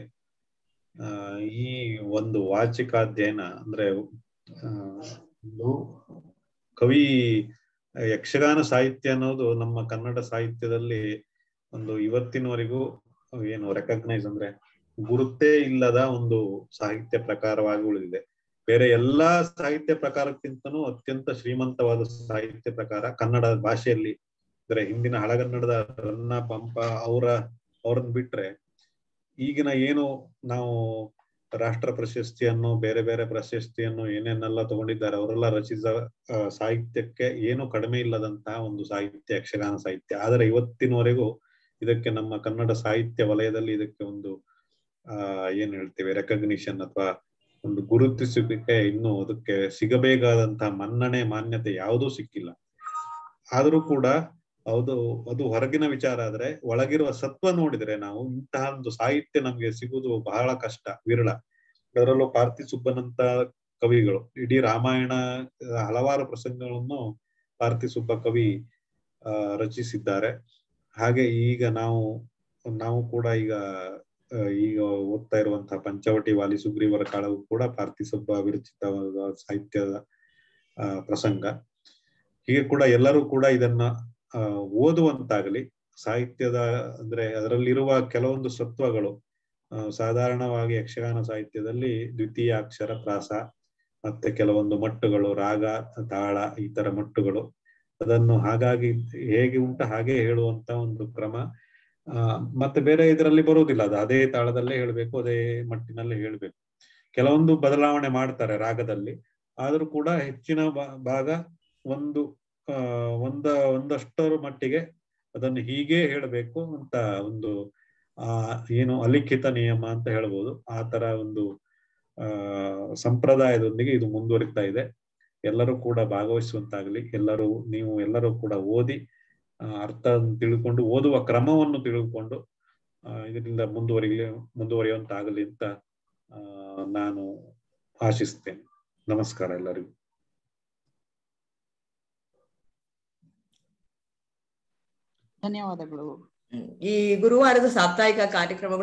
ಆ ಈ ಒಂದು ವಾಚಿಕ ಅಧ್ಯಯನ ಅಂದ್ರೆ ಆ, ಒಂದು ಕವಿ ಯಕ್ಷಗಾನ ಸಾಹಿತ್ಯ ಅನ್ನೋದು ನಮ್ಮ ಕನ್ನಡ ಸಾಹಿತ್ಯದಲ್ಲಿ ಒಂದು ಇವತ್ತಿನವರೆಗೂ ಏನು ರೆಕಗ್ನೈಸ್ ಅಂದ್ರೆ ಗುರುತೇ ಇಲ್ಲದ ಒಂದು ಸಾಹಿತ್ಯ ಪ್ರಕಾರವಾಗಿ ಉಳಿದಿದೆ ಬೇರೆ ಎಲ್ಲಾ ಸಾಹಿತ್ಯ ಪ್ರಕಾರಕ್ಕಿಂತನೂ ಅತ್ಯಂತ ಶ್ರೀಮಂತವಾದ ಸಾಹಿತ್ಯ ಪ್ರಕಾರ ಕನ್ನಡ ಭಾಷೆಯಲ್ಲಿ ಅಂದ್ರೆ ಹಿಂದಿನ ಹಳಗನ್ನಡದ ರನ್ನ ಪಂಪ ಅವರ ಅವ್ರನ್ನ ಬಿಟ್ರೆ ಈಗಿನ ಏನು ನಾವು ರಾಷ್ಟ್ರ ಪ್ರಶಸ್ತಿಯನ್ನು ಬೇರೆ ಬೇರೆ ಪ್ರಶಸ್ತಿಯನ್ನು ಏನೇನೆಲ್ಲ ತಗೊಂಡಿದ್ದಾರೆ ಅವರೆಲ್ಲ ರಚಿಸಿದ ಆ, ಸಾಹಿತ್ಯಕ್ಕೆ ಏನು ಕಡಿಮೆ ಇಲ್ಲದಂತಹ ಒಂದು ಸಾಹಿತ್ಯ ಯಕ್ಷಗಾನ ಸಾಹಿತ್ಯ ಆದರೆ ಇವತ್ತಿನವರೆಗೂ ಇದಕ್ಕೆ ನಮ್ಮ ಕನ್ನಡ ಸಾಹಿತ್ಯ ವಲಯದಲ್ಲಿ ಇದಕ್ಕೆ ಒಂದು ಆ ಏನ್ ಹೇಳ್ತೇವೆ ರೆಕಗ್ನಿಷನ್ ಅಥವಾ ಒಂದು ಗುರುತಿಸುವಿಕೆ ಇನ್ನು ಅದಕ್ಕೆ ಸಿಗಬೇಕಾದಂತಹ ಮನ್ನಣೆ ಮಾನ್ಯತೆ ಯಾವುದೂ ಸಿಕ್ಕಿಲ್ಲ ಆದರೂ ಕೂಡ ಹೌದು ಅದು ಹೊರಗಿನ ವಿಚಾರ ಆದ್ರೆ ಒಳಗಿರುವ ಸತ್ವ ನೋಡಿದ್ರೆ ನಾವು ಇಂತಹ ಒಂದು ಸಾಹಿತ್ಯ ನಮ್ಗೆ ಸಿಗುವುದು ಬಹಳ ಕಷ್ಟ ವಿರಳ ಅದರಲ್ಲೂ ಪಾರ್ತಿ ಸುಬ್ಬನಂತ ಕವಿಗಳು ಇಡೀ ರಾಮಾಯಣ ಆ, ಹಲವಾರು ಪ್ರಸಂಗಗಳನ್ನು ಪಾರ್ತಿ ಸುಬ್ಬ ಕವಿ ಆ ರಚಿಸಿದ್ದಾರೆ ಹಾಗೆ ಈಗ ನಾವು ನಾವು ಕೂಡ ಈಗ ಆ, ಈಗ ಓದ್ತಾ ಇರುವಂತಹ ಪಂಚವಟಿ ವಾಲಿ ಸುಗ್ರೀವರ ಕಾಳವು ಕೂಡ ಪಾರ್ತಿ ಸುಬ್ಬ ವಿರಚಿತವಾದ ಸಾಹಿತ್ಯದ ಆ, ಪ್ರಸಂಗ ಹೀಗೆ ಕೂಡ ಎಲ್ಲರೂ ಕೂಡ ಇದನ್ನ ಆ, ಓದುವಂತಾಗಲಿ ಸಾಹಿತ್ಯದ ಅಂದ್ರೆ ಅದರಲ್ಲಿರುವ ಕೆಲವೊಂದು ಸತ್ವಗಳು ಆ, ಸಾಧಾರಣವಾಗಿ ಯಕ್ಷಗಾನ ಸಾಹಿತ್ಯದಲ್ಲಿ ದ್ವಿತೀಯ ಅಕ್ಷರ ಪ್ರಾಸ ಮತ್ತೆ ಕೆಲವೊಂದು ಮಟ್ಟುಗಳು ರಾಗ ತಾಳ ಈ ತರ ಮಟ್ಟುಗಳು ಅದನ್ನು ಹಾಗಾಗಿ ಹೇಗೆ ಉಂಟ ಹಾಗೆ ಹೇಳುವಂತ ಒಂದು ಕ್ರಮ ಆ, ಮತ್ತೆ ಬೇರೆ ಇದರಲ್ಲಿ ಬರುವುದಿಲ್ಲ ಅದು ಅದೇ ತಾಳದಲ್ಲೇ ಹೇಳ್ಬೇಕು ಅದೇ ಮಟ್ಟಿನಲ್ಲೇ ಹೇಳ್ಬೇಕು ಕೆಲವೊಂದು ಬದಲಾವಣೆ ಮಾಡ್ತಾರೆ ರಾಗದಲ್ಲಿ ಆದ್ರೂ ಕೂಡ ಹೆಚ್ಚಿನ ಭಾ- ಭಾಗ ಒಂದು ಆ ಒಂದ ಒಂದಷ್ಟರ ಮಟ್ಟಿಗೆ ಅದನ್ನು ಹೀಗೆ ಹೇಳಬೇಕು ಅಂತ ಒಂದು ಆ ಏನು ಅಲಿಖಿತ ನಿಯಮ ಅಂತ ಹೇಳ್ಬೋದು ಆ ತರ ಒಂದು ಆ ಸಂಪ್ರದಾಯದೊಂದಿಗೆ ಇದು ಮುಂದುವರಿತಾ ಇದೆ ಎಲ್ಲರೂ ಕೂಡ ಭಾಗವಹಿಸುವಂತಾಗ್ಲಿ ಎಲ್ಲರೂ ನೀವು ಎಲ್ಲರೂ ಕೂಡ ಓದಿ ಆ, ಅರ್ಥ ತಿಳ್ಕೊಂಡು ಓದುವ ಕ್ರಮವನ್ನು ತಿಳ್ಕೊಂಡು ಆ, ಇದರಿಂದ ಮುಂದುವರಿಲಿ ಮುಂದುವರಿಯುವಂತಾಗಲಿ ಅಂತ ಆ, ನಾನು ಆಶಿಸ್ತೇನೆ ನಮಸ್ಕಾರ ಎಲ್ಲರಿಗೂ ಧನ್ಯವಾದಗಳು ಈ ಗುರುವಾರದ ಸಾಪ್ತಾಹಿಕ ಕಾರ್ಯಕ್ರಮಗಳು